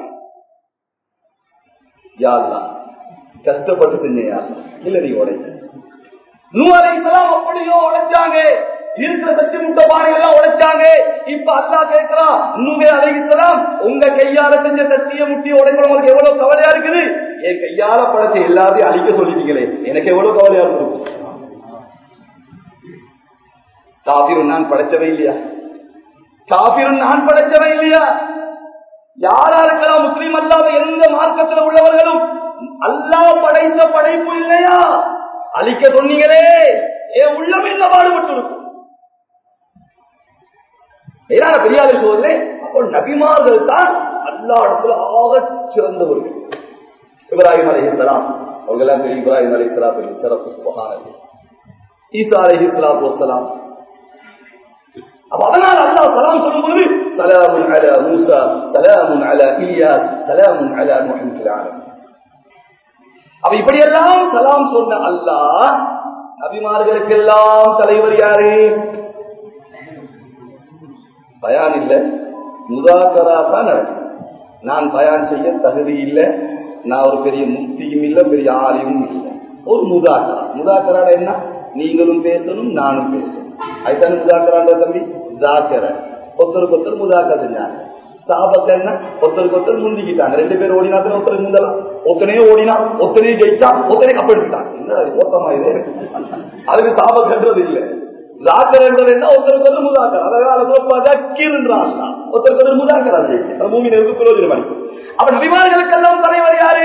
யாருலாம் கஷ்டப்பட்டு செஞ்சீங்க இல்ல நீ உடைச்சு நூ அலைசலாம் அப்படியோ உடைச்சாங்க இருக்கிற சக்தி முட்டை பானைகள் உடைச்சாங்க இப்ப அல்லா கேட்கிறான் நூங்க அலைசலாம் உங்க கையால செஞ்ச சத்திய முட்டி உடைக்கிறவங்களுக்கு எவ்வளவு கவலையா இருக்குது என் கையால படைச்ச எல்லாத்தையும் அழிக்க சொல்லிட்டீங்களே எனக்கு எவ்வளவு கவலையா இருக்கும் காபிரும் நான் படைச்சவே இல்லையா காபிரும் நான் படைச்சவே இல்லையா யாரா இருக்கலாம் முஸ்லீம் அல்லாத எந்த மார்க்கத்தில் உள்ளவர்களும் அல்லா படைத்த படைப்பு இல்லையா அழிக்க சொன்னீங்களே என் உள்ளம் என்ன பாடுபட்டு இருக்கும் மேலான பெரியாரை சோதனை அப்போ நபிமார்கள் தான் அல்லா இடத்துல ஆக சிறந்தவர்கள் இப்ராஹிம் அலைஹிஸ்லாம் அவர்களெல்லாம் பெரிய இப்ராஹிம் அலைஹிஸ்லாம் பெரிய சிறப்பு சுபகானது ஈசா அலைஹிஸ்லாத்து வசலாம் அப்ப அதனால் அல்லாஹ் சலாம் சொல்லும்போது சலாமுன் அலா மூசா சலாமுன் அலா இலியாஸ் சலாமுன் அலா நூஹின் ஃபில் ஆலமீன் அப்ப இப்படியெல்லாம் சலாம் சொன்ன அல்லாஹ் நபிமார்களுக்கெல்லாம் தலைவர் யாரு பயான் இல்ல முதாக்கரா தான் நடக்கும் நான் பயான் செய்ய தகுதி இல்லை நான் ஒரு பெரிய முக்தியும் இல்லை பெரிய ஆலியும் இல்லை ஒரு முதாக்கரா முதாக்கராட என்ன நீங்களும் பேசணும் நானும் பேசணும் அதுதான் முதாக்கராண்ட தம்பி ஜாக்கர ஒருத்தருக்கு ஒருத்தர் முதாக்கா செஞ்சாங்க சாபத்தை என்ன ஒருத்தருக்கு ஒருத்தர் முந்திக்கிட்டாங்க ரெண்டு பேர் ஓடினா ஒருத்தருக்கு முந்தலாம் ஒத்தனே ஓடினா ஒத்தனே ஜெயிச்சா ஒத்தனே கப்பெடுத்துட்டாங்க என்ன ஓட்டமா இது அதுக்கு சாபக்கன்றது இல்லை ஜாக்கர் என்றது என்ன ஒருத்தருக்கு ஒருத்தர் முதாக்கர் அதாவது ஒருத்தருக்கு ஒருத்தர் முதாக்கரா செய்யுங்க அது மூமி நெருக்கு பிரயோஜனம் அளிக்கும் அப்ப நபிமார்களுக்கெல்லாம் தலைவர் யாரு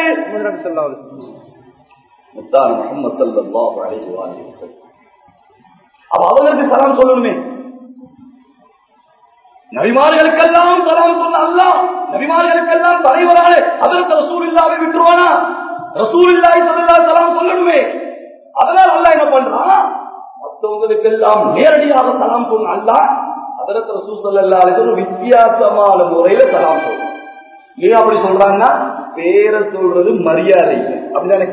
முத்தான் முகமது சல்லாஹு அலைஹி வஸல்லம் அப்ப அவங்களுக்கு சலாம் சொல்லணுமே நபிமார்களுக்கெல்லாம் சலாம் சொன்ன அல்லாஹ் நபிமார்களுக்கெல்லாம் தலைவரான அதற்கு ரசூல் இல்லாவை விட்டுருவானா ரசூல் இல்லாய் சொல்லா சலாம் சொல்லணுமே அதனால அல்லாஹ் என்ன பண்றான் மற்றவங்களுக்கு எல்லாம் நேரடியாக சலாம் சொன்ன அல்லாஹ் அதற்கு ரசூல் சல்லா அலைஹி வித்தியாசமான முறையில சலாம் சொல்லும் ஏன் அப்படி சொல்றாங்கன்னா பேரை சொல்றது மரியாதை இல்லை அப்படிதானே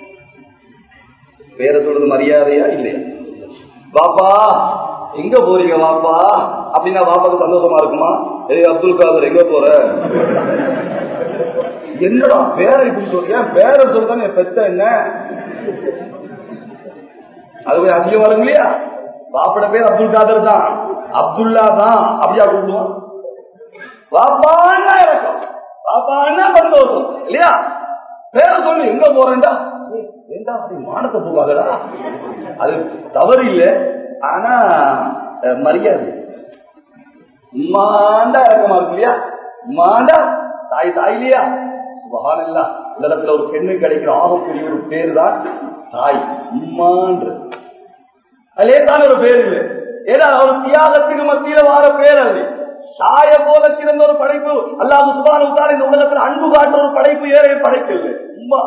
பேரை சொல்றது மரியாதையா இல்லையா பாப்பா எங்க போறீங்க வாப்பா அப்படின்னா வாப்பாக்கு சந்தோஷமா இருக்குமா ஏய் அப்துல் காதர் எங்க போற என்னடா பேரை இப்படி சொல்றியா பேரை சொல்றாங்க பெத்த என்ன அது கொஞ்சம் அதிகம் வரும் இல்லையா பாப்பட பேர் அப்துல் காதர் தான் அப்துல்லா தான் அப்படியா கூப்பிடுவோம் வாப்பான்னா இறக்கம் வாப்பான்னா சந்தோஷம் இல்லையா பேர சொல்லி எங்க போறேன்டா ஏய், ஏண்டா அப்படி மானத்தை போவாங்கடா அது தவறு இல்லை ஆனா அஹ், மரியாதை மாண்டா இறக்கமா இருக்கு இல்லையா மாண்டா தாய் தாய் இல்லையா சுபகானல்லா உலகத்துல ஒரு பெண்ணு கிடைக்கிற ஆகக்கூடிய ஒரு பேர் தான் தாய் உம்மான்ற லேசான ஒரு பேர் இல்லை ஏன்னா அவர் தியாகத்துக்கு மத்தியில வார பேர் அது சாய போல சிறந்த ஒரு படைப்பு அல்லாஹ் சுபான உத்தார இந்த உலகத்தில் அன்பு காட்ட ஒரு படைப்பு ஏற படைப்பு இல்லை உம்மா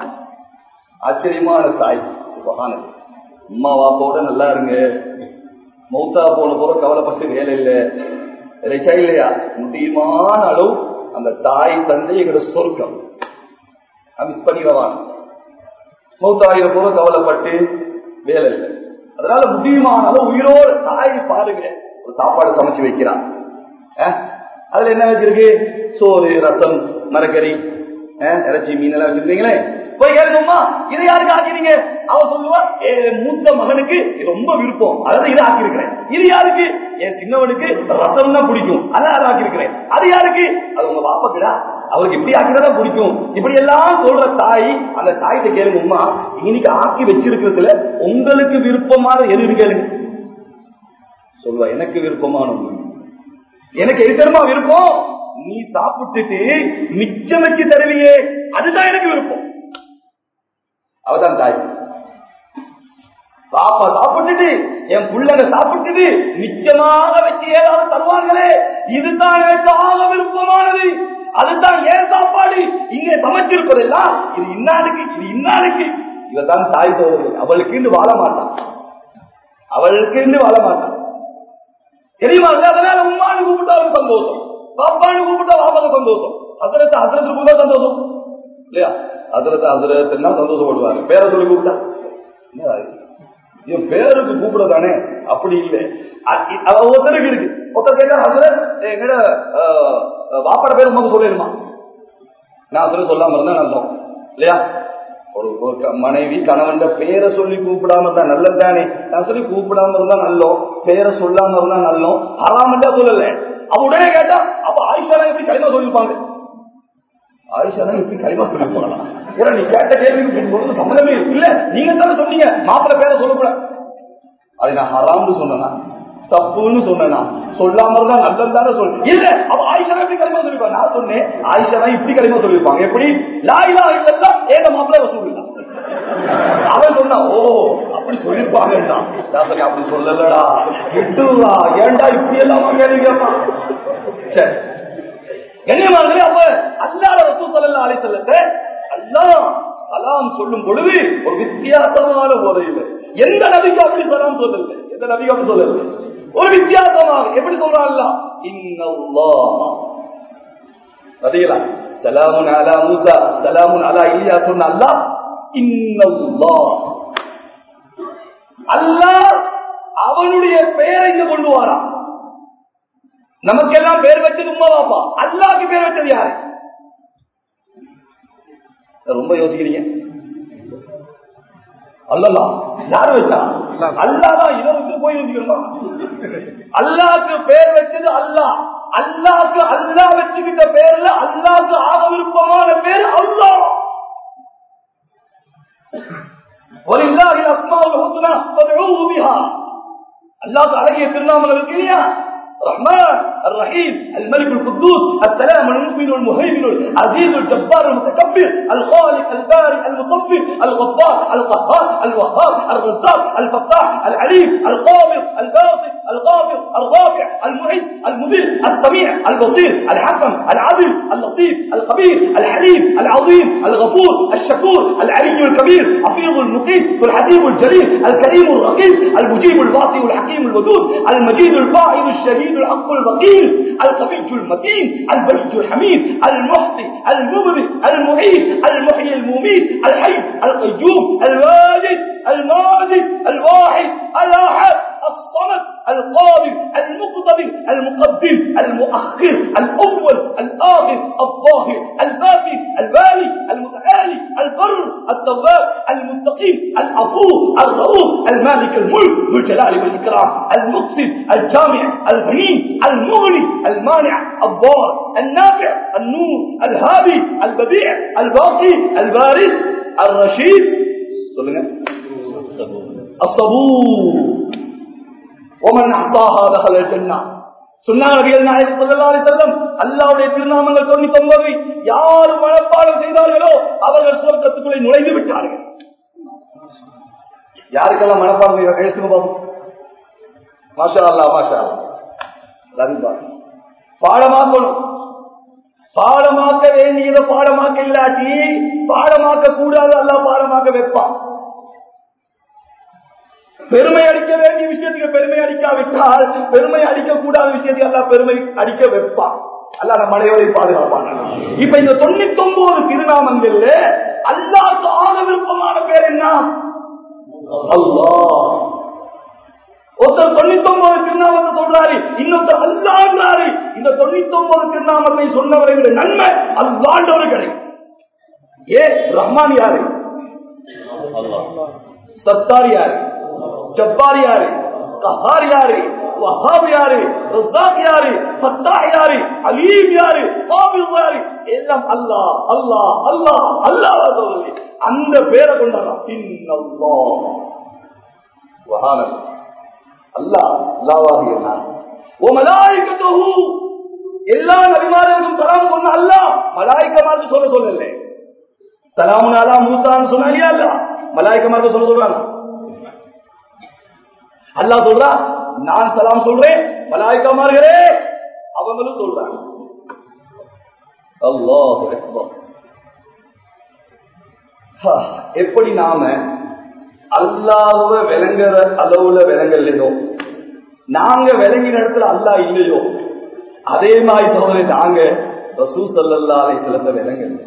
ஆச்சரியமான தாய் சுபகான உம்மா வாப்போட நல்லா இருங்க மௌத்தா போன போற கவலைப்பட்டு வேலை இல்லை ரிச்சா இல்லையா முடியுமான அளவு அந்த தாய் தந்தை எங்களோட சொர்க்கம் மிஸ் பண்ணிடவான் மௌத்தாயிர போற கவலைப்பட்டு வேலை இல்லை அதனால முடியுமான அளவு உயிரோடு தாய் பாருங்க ஒரு சாப்பாடு சமைச்சு வைக்கிறான் அஹ், அதுல என்ன வச்சிருக்கு சோறு ரசம் மரக்கறி அஹ், இறைச்சி மீன் எல்லாம் வச்சிருக்கீங்களே போய் கேளுங்கம்மா இதை யாருக்கு ஆக்கிறீங்க அவ சொல்லுவா என் மூத்த மகனுக்கு இது ரொம்ப விருப்பம் அதாவது இதை ஆக்கியிருக்கிறேன் இது யாருக்கு என் சின்னவனுக்கு ரசம் தான் பிடிக்கும் அதான் அதை ஆக்கியிருக்கிறேன் அது யாருக்கு அது உங்க பாப்பாக்குடா அவருக்கு இப்படி ஆக்கிறதா பிடிக்கும் இப்படி எல்லாம் சொல்ற தாய் அந்த தாய்கிட்ட கேளுங்க உமா இன்னைக்கு ஆக்கி வச்சிருக்கிறதுல உங்களுக்கு விருப்பமான எது இருக்கு கேளுங்க சொல்லுவா எனக்கு விருப்பமான ஒண்ணு எனக்கு எது தெரியுமா விருப்பம் நீ சாப்பிட்டுட்டு மிச்சம் வச்சு தருவியே அதுதான் எனக்கு விருப்பம் அவதான் தாய் பாப்பா சாப்பிட்டுட்டு என் புள்ளங்க சாப்பிட்டுட்டு நிச்சயமாக வச்சு ஏதாவது தருவாங்களே இதுதான் எனக்கு ஆக விருப்பமானது அதுதான் ஏன் சாப்பாடு இங்கே சமைச்சிருப்பதெல்லாம் இது இன்னாருக்கு இது இன்னாருக்கு இவதான் தாய் தோழர்கள் அவளுக்கு வாழ மாட்டான் அவளுக்கு வாழ மாட்டான் தெரியுமா இல்ல? அதனால உம்மானு கூப்பிட்டாலும் சந்தோஷம் பாப்பானு கூப்பிட்டா பாப்பாக்கு சந்தோஷம் அதிரத்தை அதிரத்து கூப்பிட்டா சந்தோஷம் இல்லையா அதிரத்தை அதிரத்துனா சந்தோஷப்படுவாங்க பேரை சொல்லி கூப்பிட்டா என்னடா இது? இவன் பேருக்கு கூப்பிடத்தானே அப்படி இல்லை அ- இ- அவ ஒருத்தருக்கு இருக்கு ஒருத்தர் கேட்டா ஹசரத் எங்கட வாப்பாட பேர் உமக்கு சொல்லிடுமா நான் ஹசரத் சொல்லாம இருந்தா நல்லோம் இல்லையா ஒரு ஒரு க- மனைவி கணவன் பேரை சொல்லி கூப்பிடாம இருந்தா நல்லது தானே நான் சொல்லி கூப்பிடாம இருந்தா நல்லோம் பேரை சொல்லாம இருந்தா நல்லோம் ஹராமண்டா சொல்லல அவ உடனே கேட்டா அப்ப ஆயிஷா எப்படி களிமா சொல்லிருப்பாங்க ஆயிஷா எப்படி களிமா சொல்லிருப்பாங்களா ஏன்னா நீ கேட்ட கேள்விக்கு சொல்றது சம்மந்தமே இல்ல நீங்க தானே சொன்னீங்க மாப்பிள்ளை பேரை சொல்லக்கூடாது அதை நான் ஹராம்னு சொன்னா தப்புன்னு சொன்னா சொல்லாம இருந்தா நல்லது தானே சொல்லு இல்ல அவ ஆயிஷா எப்படி களிமா சொல்லிருப்பாங்க நான் சொன்னேன் ஆயிஷா இப்படி களிமா சொல்லிருப்பாங்க எப்படி லாயிலா இல்லா ஏக மாப்பிள்ளை வசூல் அவன் சொன்னா ஓ அப்படி சொல்லிருப்பாங்கடா நான் சொன்னேன், அப்படி சொல்லலடா விட்டுடா ஏன்டா இப்படி எல்லாம் கேள்வி கேட்பான் சரி கண்ணியமானே அப்ப அல்லாத ரசூல் ஸல்லல்லாஹு அலைஹி வஸல்லத்தை அல்லாஹ் சலாம் சொல்லும் பொழுது ஒரு வித்தியாசமான முறையில் எந்த நபிக்கு அப்படி சலாம் சொல்லல எந்த நபிக்கு அப்படி சொல்லல ஒரு வித்தியாசமாக எப்படி சொல்றான் அல்லாஹ் இன்னல்லாஹ் அதீங்களா சலாமுன் அலா மூசா சலாமுன் அலா இலியா சொன்ன அல்லாஹ் இன்னல்லாஹ் அல்லாஹ் அவனுடைய பெயரை இங்க கொண்டு வாரான் நமக்கெல்லாம் பேர் வச்சது உமா பாப்பா அல்லாக்கு பேர் வச்சது யாரு ரொம்ப யோசிக்கிறீங்க அல்லல்லா யாரு வச்சா அல்லாதான் இதை வந்து போய் யோசிக்கணுமா அல்லாக்கு பேர் வச்சது அல்லாஹ் அல்லாக்கு அல்லாஹ் வச்சுக்கிட்ட பேர்ல அல்லாக்கு ஆக விருப்பமான பேர் அல்லாஹ் ولله الاسماء الحسنى فادعوه بها அல்லாஹ் அழகிய திருநாமல் இருக்கு இல்லையா الرحمن الرحيم الملك القدوس السلام المؤمن المهيمن العزيز الجبار المتكبر الخالق البارئ المصفر الغفار القهار الوهاب الرزاق الفتاح العليم القابض الباسط الغافر الرافع المعز المذل السميع البصير الحكم العدل اللطيف الخبير الحليم العظيم الغفور الشكور العلي الكبير حفيظ المقيم الحكيم الجليل الكريم الرقيب المجيب الواطي الحكيم الودود المجيد الفاعل الشهيد الحق الوكيل القوي المتين البلد الحميد المحصي المبرئ المعيد المحيي المميت الحي القيوم الواجد الماجد الواحد الاحد الصمد القادر المقتدر المقدم المؤخر الاول الاخر الظاهر الباطن الوالي المتعالي البر التواب المستقيم العفو الرؤوف المالك الملك ذو الجلال والاكرام المقسم الجامع الغني المغني المانع الضار النافع النور الهادي البديع الباقي البارز الرشيد சொல்லுங்க الصبور ومن احصاها دخل الجنه சொன்னார்கள் நாயகம் ஸல்லல்லாஹு அலைஹி வஸல்லம் அல்லாஹ்வுடைய திருநாமங்கள் 99 யார் மனப்பாடம் செய்தார்களோ அவர்கள் சுவர்க்கத்துக்குள்ளே நுழைந்து விட்டார்கள் யாருக்கெல்லாம் மனப்பாடம் செய்ய கைசுங்க பாபு மாஷா அல்லாஹ் மாஷா அல்லாஹ் பாடமாக்கணும் பாடமாக்க வேண்டியதை பாடமாக்க இல்லாட்டி பாடமாக்க கூடாது அல்லாஹ் பாடமாக்க வைப்பான் பெருமை அடிக்க வேண்டிய விஷயத்துக்கு பெருமை அடிக்காவிட்டால் பெருமை அடிக்க கூடாத விஷயத்துக்கு எல்லாம் பெருமை அடிக்க வைப்பான் அல்ல நம்ம அனைவரை பாதுகாப்பான் இப்ப இந்த தொண்ணூத்தி ஒன்பது திருநாமங்கள்ல அல்லாஹ் ஆக விருப்பமான பேர் என்ன அல்லாஹ் ஒருத்தர் தொண்ணூத்தி ஒன்பது திருநாமத்தை சொல்றாரு இன்னொருத்தர் அல்லான்றாரு இந்த தொண்ணூத்தி ஒன்பது திருநாமத்தை சொன்னவரை விட நன்மை அல்லாண்டவர் கிடைக்கும் ஏ ரஹ்மான் யாரு சத்தார் யாரு ஜப்பார் யாரு கஹார் யாரு வஹாப் யாரு ரஸாக் யாரு ஃபத்தாஹ் யாரு அலீம் யாரு காபில் யாரு எல்லாம் அல்லாஹ் அல்லாஹ் அல்லாஹ் அல்லாஹ் சொல்லி அந்த பேரை கொண்டாடலாம் இன்னல்லாஹ் வஹானல் அல்லாஹ் அல்லாஹ்வாக இருந்தான் ஓ மலாயிகத்துஹு எல்லா நபிமார்களுக்கும் சலாம் சொன்ன அல்லாஹ் மலாயிகமாருக்கு சொல்ல சொல்லல சலாமுன் அலா மூசான்னு சொன்னா இல்லையா அல்லாஹ் மலாயிகமாருக்கு சொல்ல சொல்றாங்க அல்லா சொல்றா நான் சலாம் சொல்றேன் மலாய்க்கமார்களே அவங்களும் சொல்றாங்க அல்லாஹ் எப்படி நாம அல்லாஹுவ விளங்குற அளவுல விளங்கலையோ நாங்க விளங்கின இடத்துல அல்லாஹ் இல்லையோ அதே மாதிரி சோதனை நாங்க ரசூ சல்லா சிலந்த விளங்கல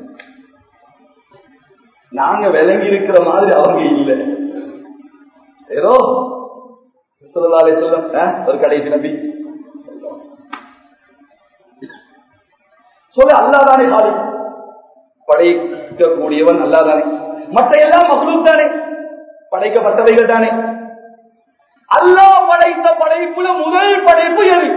நாங்க விளங்கி இருக்கிற மாதிரி அவங்க இல்லை ஏதோ சொல்லலாலே சொல்லம் ஒரு கடைசி நம்பி சொல்ல அல்லாதானே சாதி படைக்கக்கூடியவன் அல்லாதானே மற்ற எல்லாம் மகளும் தானே படைக்கப்பட்டவைகள் தானே அல்லாஹ் படைத்த படைப்புல முதல் படைப்பு எது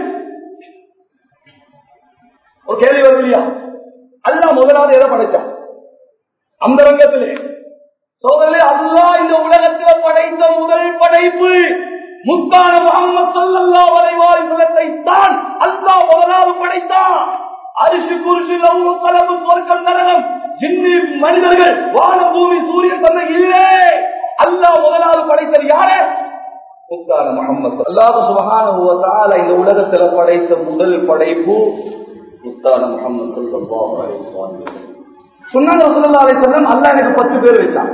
ஒரு கேள்வி வருது இல்லையா அல்லாஹ் முதலாவது எதை படைச்சான் அந்த ரங்கத்திலே சோதரே அல்லாஹ் இந்த உலகத்தில் படைத்த முதல் படைப்பு முத்தான முகமது சல்லல்லா வரைவாரிசலத்தை தான் அல்லாஹ் முதலாவது படைத்தான் அரிசி குருசி லவ்வு கலவு சொர்க்கம் நரகம் ஜின்னி மனிதர்கள் வான பூமி சூரிய தந்தை இல்லை அல்லாஹ் முதலாவது படைத்தது யாரு முத்தான முகமது அல்லாஹ் சுபஹான இந்த உலகத்துல படைத்த முதல் படைப்பு முத்தான முகமது சல்லல்லாஹு அலைஹி வஸல்லம் சொன்னாங்க ரசூலுல்லாஹி அலைஹி வஸல்லம் அல்லாஹ் எனக்கு 10 பேர் வச்சான்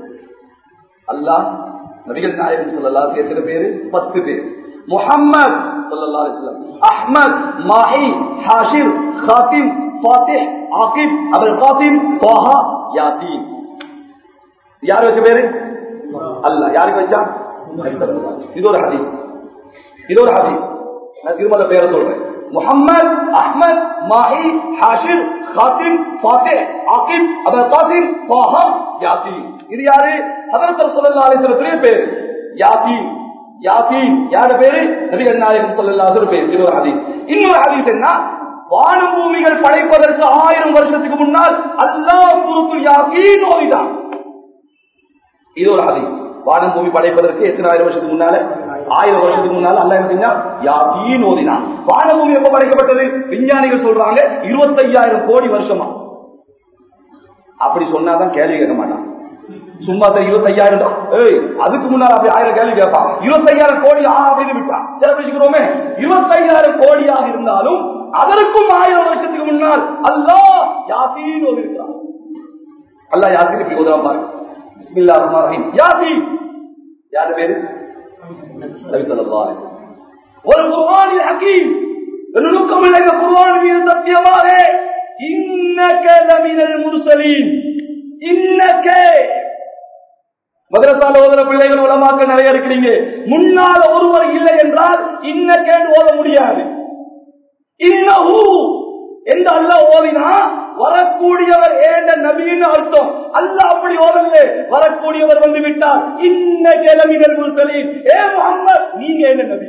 அல்லாஹ் நபிகள் நாயகம் சொல்லலாம் எத்தனை பேரு பத்து பேர் முஹம்மத் சொல்லலாம் அஹ்மத் மாஹி ஹாஷிர் ஹாத்திம் ஃபாத்திஹ் ஆகிப் அபுல் காசிம் தோஹா யாசீன் யார் வச்ச பேரு அல்லாஹ் யாருக்கு வச்சா இது ஒரு ஹதீஸ் இது ஒரு ஹதீஸ் நான் திருமண பேரை சொல்றேன் முகம்மது அஹ்மத் மாஹி ஹாஷிர் காசிம் ஃபாத்திஹ் ஆகிப் அபுல் காசிம் தோஹா யாசீன் இது யாரு ஹதரத் ஸல்லல்லாஹு அலைஹி வஸல்லம் பேர் யாசீன் யாசீன் யார பேரு நபிகள் நாயகம் ஸல்லல்லாஹு அலைஹி வஸல்லம் பேர் இது ஒரு ஹதீஸ் இன்னொரு ஹதீஸ் என்ன வானம் பூமிகள் படைப்பதற்கு ஆயிரம் வருஷத்துக்கு முன்னால் அல்லாஹ் குருத்து யாசீன் ஓதிதான் இது ஒரு ஹதீஸ் வானம் பூமி படைப்பதற்கு எத்தனை ஆயிரம் வருஷத்துக்கு முன்னால ஆயிரம் வருஷத்துக்கு முன்னால அல்ல என்ன செஞ்சா யாசீன் ஓதினான் வான பூமி எப்ப படைக்கப்பட்டது விஞ்ஞானிகள் சொல்றாங்க இருபத்தையாயிரம் கோடி வருஷமா அப்படி சொன்னாதான் கேள்வி கேட்க மாட்டான் சும்மா இருபத்தையாயிரம் தான் ஏய் அதுக்கு முன்னால அப்படி ஆயிரம் கேள்வி கேட்பான் இருபத்தையாயிரம் கோடி ஆ அப்படின்னு விட்டான் சிறப்பிச்சுக்கிறோமே இருபத்தையாயிரம் கோடியாக இருந்தாலும் அதற்கும் ஆயிரம் வருஷத்துக்கு முன்னால் அல்லாஹ் யாசீன் ஒரு இருக்கிறான் அல்லாஹ் யாசீன் இப்படி உதவ பாருங்க பிஸ்மில்லா ரஹ்மான் ரஹீம் யாசீன் யாரு பேரு நபி ஸல்லல்லாஹு அலைஹி வஸல்லம் ஒரு குர்ஆனில் ஹகீம் நுணுக்கம் உள்ள இந்த குர்ஆன் மீது சத்தியமாக இன்னக லமினல் முர்சலீன் இன்னக மதரசால ஓதுற பிள்ளைகள் உலமாக்க நிறைய இருக்கிறீங்க முன்னால ஒருவர் இல்லை என்றால் இன்னக்கேண்டு ஓத முடியாது இன்னஹு என்று அல்லாஹ் ஓதினா வரக்கூடியவர் ஏண்ட நபின்னு அர்த்தம் அல்லாஹ் அப்படி ஓதல்ல வரக்கூடியவர் வந்து விட்டார் இன்ன கிழமிகள் முர்சலீன் ஏ முகம்மது நீங்க என்ன நபி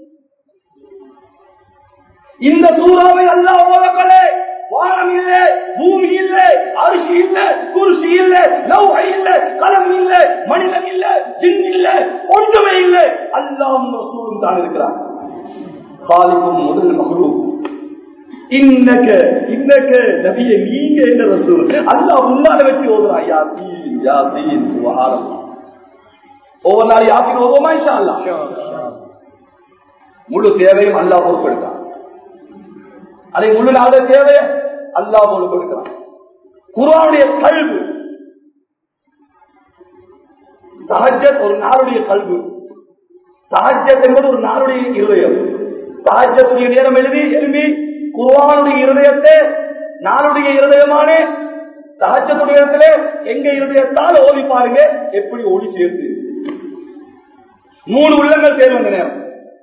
இந்த சூறாவை அல்லாஹ் ஓதக்கலே வானம் இல்ல பூமி இல்ல அரிசி இல்ல குருசி இல்ல லௌஹ இல்ல கலம் இல்ல மனிதன் இல்ல ஜின் இல்ல ஒன்றுமே இல்ல அல்லாஹ்வும் ரசூலும் தான் இருக்கிறார் காலிக்கும் முதல் மகளும் இன்னக்க இன்னக்க நபிய நீங்க என்ன ரசூல் அல்லாஹ் முன்னால வச்சு ஓதுறான் யாசீன் யாசீன் சுப்ஹானல்லாஹ் ஒவ்வொரு நாள் யாசீன் ஓதுவோமா இன்ஷா அல்லாஹ் முழு தேவையும் அல்லாஹ் பொறுப்பெடுத்தான் அதை முழு நாள தேவை அல்லாஹ் பொறுப்பெடுக்கிறான் குர்ஆனுடைய கல்வி தஹஜத் ஒரு நாளுடைய கல்வி தஹஜத் என்பது ஒரு நாளுடைய இருதயம் தஹஜத்துடைய நேரம் எழுதி எழுப்பி குர்ஆனுடைய இருதயத்தை நாளுடைய இருதயமான தஹஜத்துடைய இடத்துல எங்க இருதயத்தால் ஓடி பாருங்க எப்படி ஓடி சேர்ந்து மூணு உள்ளங்கள் சேர்ந்து அந்த நேரம்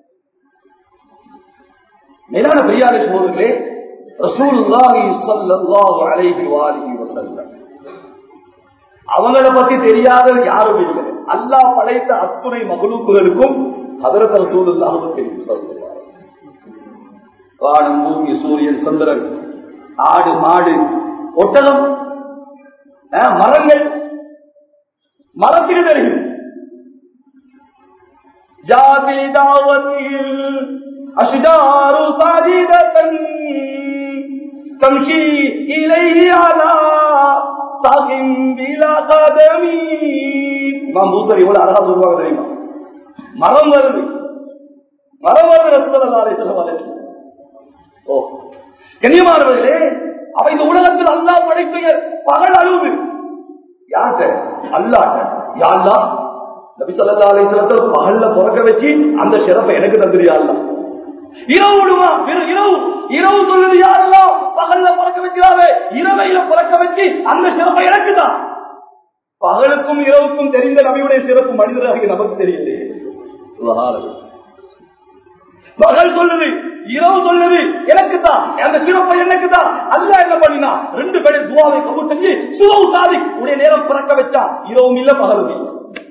மேலான பெரியாரை சோதர்களே ரசூலுல்லாஹி ஸல்லல்லாஹு அலைஹி வஆலிஹி வஸல்லம் அவங்கள பத்தி தெரியாத யாரும் இல்லை அல்லாஹ் படைத்த அத்துணை மகளுக்குகளுக்கும் ஹதரத் ரசூலுல்லாஹ் தெரியும் ஸல்லல்லாஹு வானம் பூமி சூரியன் சந்திரன் ஆடு மாடு ஒட்டகம் அஹ், மரங்கள் மரத்திற்கு தெரியும் ஜாதி தாவத்தில் அஷ்டாரு சாதிதத்தன் தம்ஷி இலைஹி அலா சாகிம் பிலா கதமி இமாம் பூசரி எவ்வளவு அழகா சொல்லுவாங்க தெரியுமா மரம் வருது மரம் வருது ரசூலுல்லாஹி ஸல்லல்லாஹு அலைஹி வஸல்லம் ஓ கண்ணியமானவர்களே அவ இந்த உலகத்தில் அல்லாஹ் படைத்த பகல் அழுவு யார்கிட்ட அல்லாட்ட யா அல்லாஹ் நபி ஸல்லல்லாஹு அலைஹி வஸல்லம் பகல்ல பிறக்க வச்சு அந்த சிறப்பை எனக்கு தந்துறியா அல்லாஹ் இரவு விடுமா வெறும் இரவு இரவு சொல்லுது யா அல்லாஹ் பகல்ல பிறக்க வச்சிடாவே இரவையில பிறக்க வச்சு அந்த சிறப்பை எனக்கு தான் பகலுக்கும் இரவுக்கும் தெரிந்த நபியுடைய சிறப்பு மனிதராக நமக்கு தெரியலையே சுப்ஹானல்லாஹ். பகல் சொல்லுது இரவு சொல்லுது எனக்கு தான் அந்த சிறப்பை எனக்கு தான் அல்ல என்ன பண்ணினா ரெண்டு பேரும் துவாவை கபூல் செஞ்சு சுலவு சாதி உடைய நேரம் பிறக்க வச்சா இரவும் இல்ல பகலும் இல்ல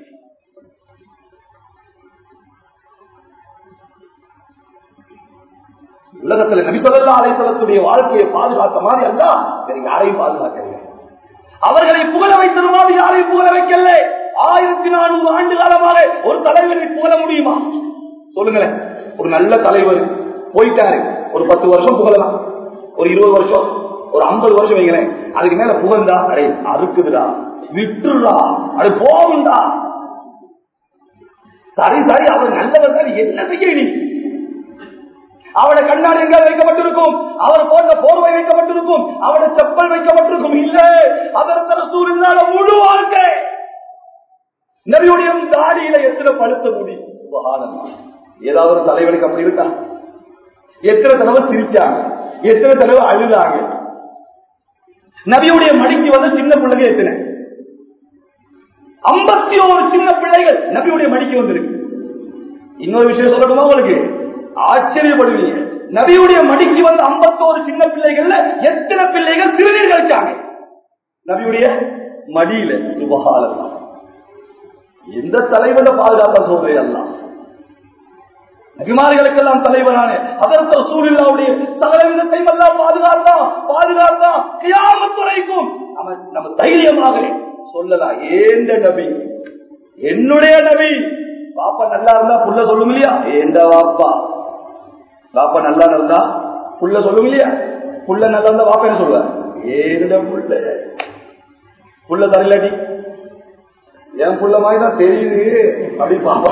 உலகத்துல நபிசல்லா அலைத்தலத்துடைய வாழ்க்கையை பாதுகாத்த மாதிரி அல்ல சரி யாரையும் பாதுகாக்கல அவர்களை புகழ வைத்தது மாதிரி யாரையும் புகழ வைக்கல ஆயிரத்தி நானூறு ஆண்டு காலமாக ஒரு தலைவரை புகழ முடியுமா சொல்லுங்களேன் ஒரு நல்ல தலைவர் போயிட்டாரு ஒரு பத்து வருஷம் புகழலாம் ஒரு இருபது வருஷம் ஒரு ஐம்பது வருஷம் வைங்களேன் அதுக்கு மேல புகழ்ந்தா அடே அறுக்குதுடா விட்டுருடா அது போகும்டா சரி சரி அவர் நல்லவர் தான் என்ன செய்ய நீ அவட கண்ணாடி எங்க வைக்கப்பட்டிருக்கும் அவர் போன்ற போர்வை வைக்கப்பட்டிருக்கும் அவட செப்பல் வைக்கப்பட்டிருக்கும் இல்ல அதற்கு சூழ்நிலை முழு வாழ்க்கை நபியுடைய தாடியில எத்தனை படுத்த முடி சுபஹானல்லாஹ். ஏதாவது ஒரு தலைவனுக்கு அப்படி இருக்கா எத்தனை தடவை சிரிச்சாங்க எத்தனை தடவை அழுதாங்க நபியுடைய மடிக்கு வந்து சின்ன பிள்ளைங்க எத்தனை ஐம்பத்தி ஒரு சின்ன பிள்ளைகள் நபியுடைய மடிக்கு வந்திருக்கு இன்னொரு விஷயம் சொல்லணுமா உங்களுக்கு ஆச்சரியப்படுவீங்க நபியுடைய மடிக்கு வந்து ஐம்பத்தோரு சின்ன பிள்ளைகள்ல எத்தனை பிள்ளைகள் சிறுநீர் கழிச்சாங்க நபியுடைய மடியில சுபகாலம் எந்த தலைவன பாதுகாப்பா சொல்றே எல்லாம் நபிமார்களுக்கெல்லாம் தலைவரான அதற்கு சூழ்நிலாவுடைய சகல விதத்தையும் எல்லாம் பாதுகாத்தான் பாதுகாத்தான் கியாமத்துறைக்கும் நம்ம நம்ம தைரியமாக சொல்லலாம் ஏந்த நபி என்னுடைய நபி பாப்பா நல்லா இருந்தா புள்ள சொல்லும் இல்லையா ஏந்த வாப்பா பாப்பா நல்லா இருந்தா புள்ள சொல்லும் இல்லையா புள்ள நல்லா இருந்தா பாப்பா என்ன சொல்லுவார் ஏந்த புள்ள புள்ள தரலாட்டி என் புள்ள மாதிரி தான் தெரியுது அப்படி பாப்பா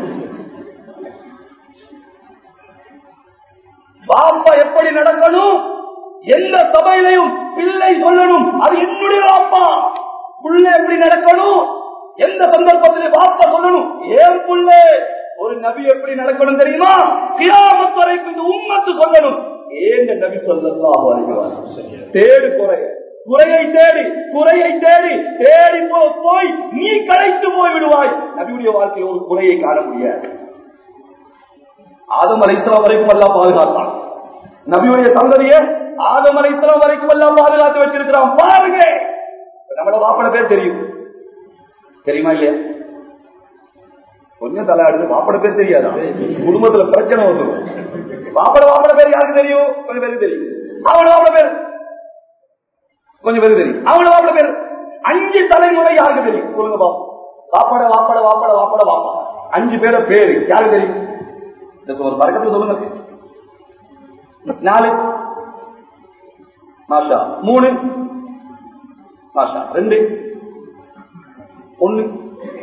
பாப்பா எப்படி நடக்கணும் எந்த சபையிலையும் பிள்ளை சொல்லணும் அது என்னுடைய பாப்பா புள்ள எப்படி நடக்கணும் எந்த சந்தர்ப்பத்திலே பாப்பா சொல்லணும் ஏன் புள்ள ஒரு நபி எப்படி நடக்கணும் தெரியுமா கியாமத் வரைக்கும் இந்த உம்மத்து சொல்லணும் ஏங்க நபி சொல்லலாம் வருகிறார் தேடு குறைய குறையை தேடி குறையை தேடி தேடி போ- போய் நீ களைத்து போய் விடுவாய் நபியுடைய வாழ்க்கையில் ஒரு குறையை காண முடியாது ஆதம் அலைத்தவ வரைக்கும் எல்லாம் பாதுகாத்தான் நபியுடைய சந்ததியை ஆதம் அலைத்தலம் வரைக்கும் எல்லாம் பாதுகாத்து வச்சிருக்கிறான் பாருங்க நம்மள வாப்பட பேர் தெரியும் தெரியுமா இல்லையா கொஞ்சம் தலையாடுது வாப்பட பேர் தெரியாதா குடும்பத்துல பிரச்சனை வந்துடும் வாப்பட வாப்பட பேர் யாருக்கு தெரியும் கொஞ்சம் பேருக்கு தெரியும் அவனோட வாப்பட பேர் கொஞ்சம் பேருக்கு தெரியும் அவனோட வாப்பட பேர் அஞ்சு தலைமுறை யாருக்கு தெரியும் சொல்லுங்க பாப்போம் வாப்பட வாப்பட வாப்பட வாப்பட வாப்பா அஞ்சு பேர பேரு யாருக்கு தெரியும் இந்த ஒரு பறக்கத்துல சொல்லுங்க நாலு மாஷா மூணு மாஷா ரெண்டு ஒண்ணு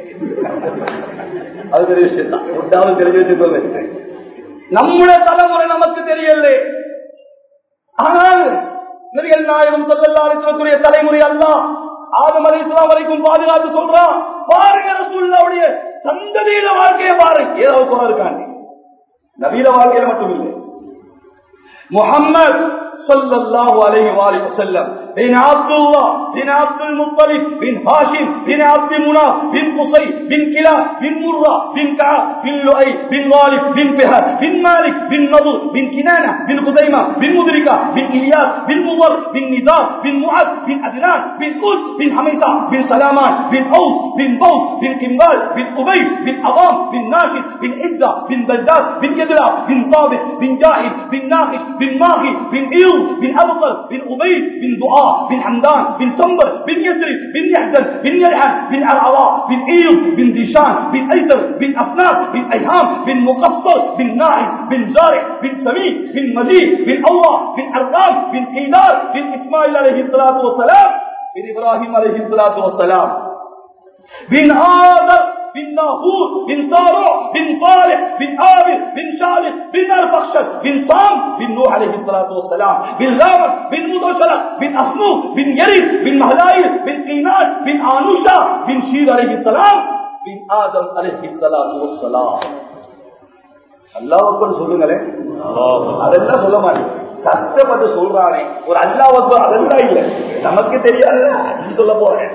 அது பெரிய விஷயம் தான் ஒட்டாவது தெரிஞ்சு வச்சுக்கோங்க நம்முடைய தலைமுறை நமக்கு தெரியல ஆனால் நபிகள் நாயகம் சொல்லக்கூடிய தலைமுறை அல்ல ஆதம் அலி இஸ்லாம் வரைக்கும் பாதுகாத்து சொல்றான் பாருங்க ரசூல்லாவுடைய சந்ததியில வாழ்க்கையை பாருங்க ஏதாவது சொல்ல இருக்காங்க நவீன வாழ்க்கையில மட்டும் இல்லை முகம்மது صلى الله عليه وآله وسلم بن عبد الله بن عبد المطلب بن هاشم بن عبد مناف بن قصي بن كلاب بن مرة بن كعب بن لؤي بن غالب بن فهد بن مالك بن نضر بن كنانة بن خزيمة بن مدركة بن إلياس بن مضر بن نزار بن معاذ بن أدنان بن قد بن حميدة بن سلامان بن أوس بن بوس بن كمبال بن أبي بن أضام بن ناشد بن عزة بن بلداد بن يدرع بن طابس بن جاهد بن ناخش بن ماغي بن إيو بن أبقر بن أبي بن دعاء بن حمدان بن سنبر بن يسري بن يحزن بن يلحن بن أرعواء بن إيو بن ديشان بن أيسر بن أفنان بن أيهام بن مقصر بن ناعم بن زارع بن سمين بن مجيد بن الله بن أرقام بن كيدار بن إسماعيل عليه الصلاة والسلام بن إبراهيم عليه الصلاة والسلام بن آدم بن ناهور بن صارع بن طالح بن آبر بن شالح بن أرفخشد بن صام بن نوح عليه الصلاة والسلام بن غامر بن مدوشلة بن أخنوف بن يريد بن مهلايل بن قينان بن آنوشا بن شير عليه السلام بن آدم عليه الصلاة والسلام அல்லாவுக்கு சொல்லுங்களேன் அதெல்லாம் சொல்ல மாட்டேன் கஷ்டப்பட்டு சொல்றானே ஒரு அல்லாவுக்கு அதெல்லாம் இல்லை நமக்கு தெரியாது நீ சொல்ல போறேன்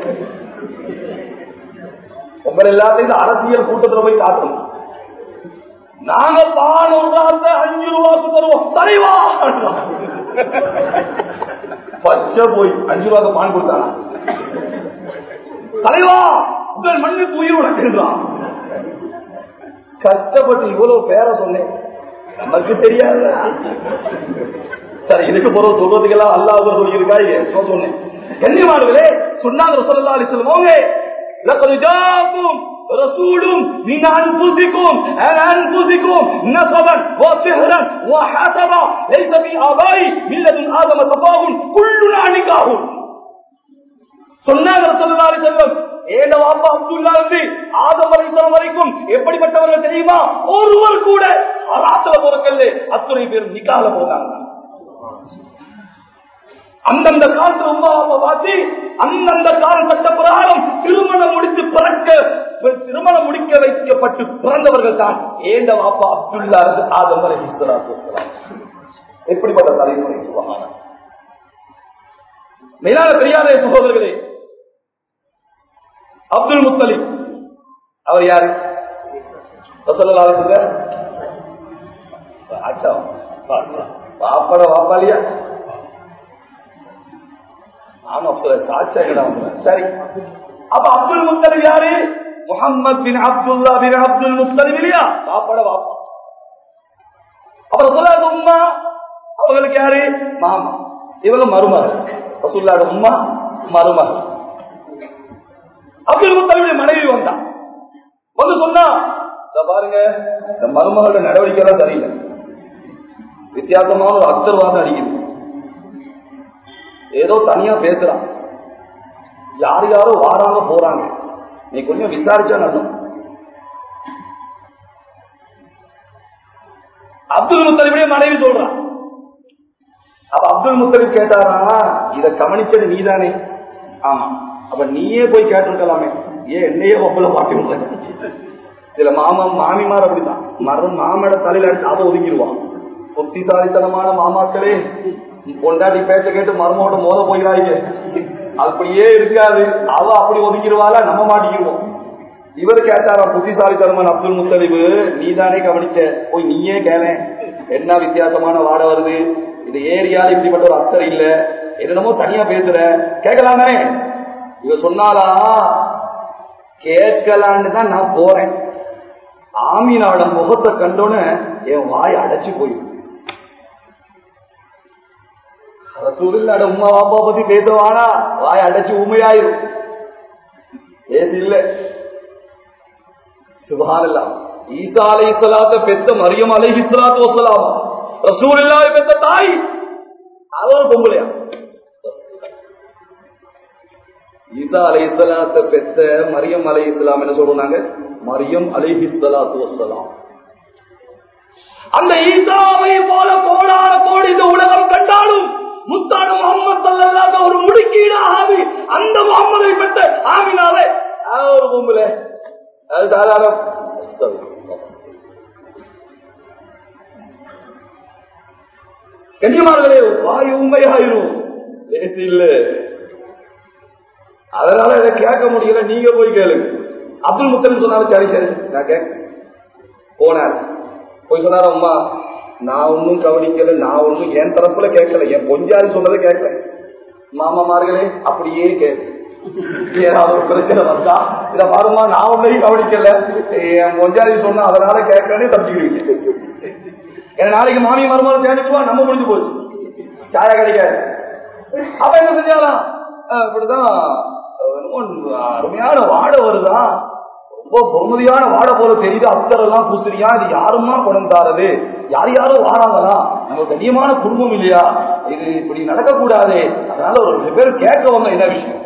உங்களை எல்லாத்தையும் அரசியல் கூட்டத்தில் போய் காட்டணும் நாங்க பால் ஒரு நாள் அஞ்சு ரூபாய்க்கு தருவோம் தலைவா பச்சை போய் அஞ்சு ரூபாய்க்கு பான் கொடுத்தாங்க தலைவா உங்கள் மண்ணுக்கு உயிர் உனக்குன்றான் கஷ்டப்பட்டு இவ்வளவு பேரை சொன்னேன் நமக்கு தெரியாது சரி இதுக்கு பிறகு சொல்றதுக்கெல்லாம் அல்லாஹ் சொல்லியிருக்கா சொன்னேன் கண்ணியமானவர்களே சொன்னாங்க சொல்லலாம் அலி சொல்லுவோங்க لقد جاءكم رسول من انفسكم عن انفسكم نصبا وسحرا وحسبا ليس في ابائي من لدن ادم تفاهم كلنا نكاح சொன்னாங்க சொல்லலாரி செல்வம் ஏன வாப்பா அப்துல்லா இருந்து ஆதம் அலைத்தலம் வரைக்கும் எப்படிப்பட்டவர்கள் தெரியுமா ஒருவர் கூட ஹராத்துல பொறுக்கல்ல அத்துணை பேர் நிக்கால போனாங்க அந்தந்த காலத்துல உமா அப்பா பார்த்து அந்தந்த கால சட்ட பிரகாரம் திருமணம் முடித்து பிறக்க திருமணம் முடிக்க வைக்கப்பட்டு பிறந்தவர்கள் தான் ஏந்த வாப்பா அப்துல்லா இருந்து ஆதம் அலை எப்படிப்பட்ட தலைமுறை சுபகான மேலான பெரியார சகோதரர்களே அப்துல் முத்தலிப் அவர் யாரு பாப்பட வாப்பாலியா ஆமா சாட்சியா சரி அப்ப அப்துல் முத்தலிப் யாரு முகமது பின் அப்துல்லா பின் அப்துல் முத்தலிப் இல்லையா பாப்பட வாப்பா அப்புறம் சொல்லாத உமா அவங்களுக்கு யாரு மாமா இவங்க மருமகள் ரசூல்லாட உமா மருமகள் அப்துல் முத்தலிபுடைய மனைவி வந்தா வந்து சொன்னா பாருங்க இந்த மருமகளோட நடவடிக்கை எல்லாம் சரியில்லை வித்தியாசமான ஒரு அக்தர்வாதம் அடிக்குது ஏதோ தனியா பேசுறான் யார் யாரோ வாராம போறாங்க நீ கொஞ்சம் விசாரிச்சா நல்லது அப்துல் முத்தலிபுடைய மனைவி சொல்றான் அப்ப அப்துல் முத்தலிப் கேட்டாரா இத கவனிச்சது நீதானே ஆமா அப்ப நீயே போய் கேட்டிருக்கலாமே ஏன் என்னையே ஒப்பல மாட்டி சில மாமா மாமிமார் அப்படிதான் மரம் மாமட தலையில அடிச்சு அவ ஒதுங்கிடுவான் புத்திசாலித்தனமான மாமாக்களே கொண்டாடி பேச்ச கேட்டு மருமோட மோத போயிடாங்க அப்படியே இருக்காது அவ அப்படி ஒதுங்கிடுவாளா நம்ம மாட்டிக்கிடுவோம் இவர் கேட்டாரா புத்திசாலித்தனமான அப்துல் முத்தலிபு நீ தானே கவனிச்ச போய் நீயே கேள என்ன வித்தியாசமான வாட வருது இந்த ஏரியால இப்படிப்பட்ட ஒரு அக்கறை இல்ல என்னமோ தனியா பேசுற கேட்கலாம் தானே இவ சொன்னாலா கேட்கலான்னு தான் நான் போறேன் ஆமீனாவோட முகத்தை கண்டோன்னு என் வாய் அடைச்சு போயிடும் ரசூலில்லாட உமா பாப்பா பத்தி பேசுவானா வாய் அடைச்சு உண்மையாயிரும் ஏது இல்ல சுபானல்லாம் ஈசா அலை சலாத்த பெத்த மரியம் அலை இஸ்லாத்து வசலாம் ரசூல் இல்லாத பெத்த தாய் அது ஒரு பொம்பளையா ஈசா அலை இஸ்லாத்த பெத்த மரியம் அலை இஸ்லாம் என்ன சொல்றாங்க மரியம் அலை இஸ்லாத்து வசலாம் அந்த ஈசாவை போல கோடான கோடி இந்த உலகம் கண்டாலும் முத்தான முகமது சல்லல்லாத ஒரு முடுக்கீடு ஆவி அந்த முகமதை பெற்ற ஆவினாலே அது ஒரு பொம்பளை அது சாதாரண கண்ணியமார்களே வாய் உண்மையாயிரும் லேசு இல்ல அதனால இதை கேட்க முடியல நீங்க போய் கேளுங்க அப்துல் முத்தலிம் சொன்னாலும் சரி சரி நான் கேட்க போனார் போய் சொன்னார் அம்மா நான் ஒன்னும் கவனிக்கல நான் ஒன்னும் என் தரப்புல கேட்கல என் பொஞ்சாரி சொன்னதை கேட்கல மாமாமார்களே அப்படியே கேட்க ஏதாவது ஒரு பிரச்சனை வந்தா இத பாருமா நான் ஒன்னையும் கவனிக்கல என் பொஞ்சாரி சொன்னா அதனால கேட்கறேன்னு தப்பிச்சுக்கிடுவீங்க ஏன்னா நாளைக்கு மாமி மருமகள் தேடிக்குவா நம்ம முடிஞ்சு போச்சு சாயா கிடைக்காது அப்ப என்ன செஞ்சாலாம் அஹ் இப்படிதான் அஹ் என்னமோ அருமையான வாடை வருதா ரொம்ப பொறுமதியான வாடை போல தெரியுது அப்தரெல்லாம் பூசுறியா இது யாருமா குணம் தாரது யார் யாரோ வாராங்களா நம்ம கண்ணியமான குடும்பம் இல்லையா இது இப்படி நடக்கக்கூடாது அதனால ஒரு ரெண்டு பேர் கேட்க வந்த என்ன விஷயம்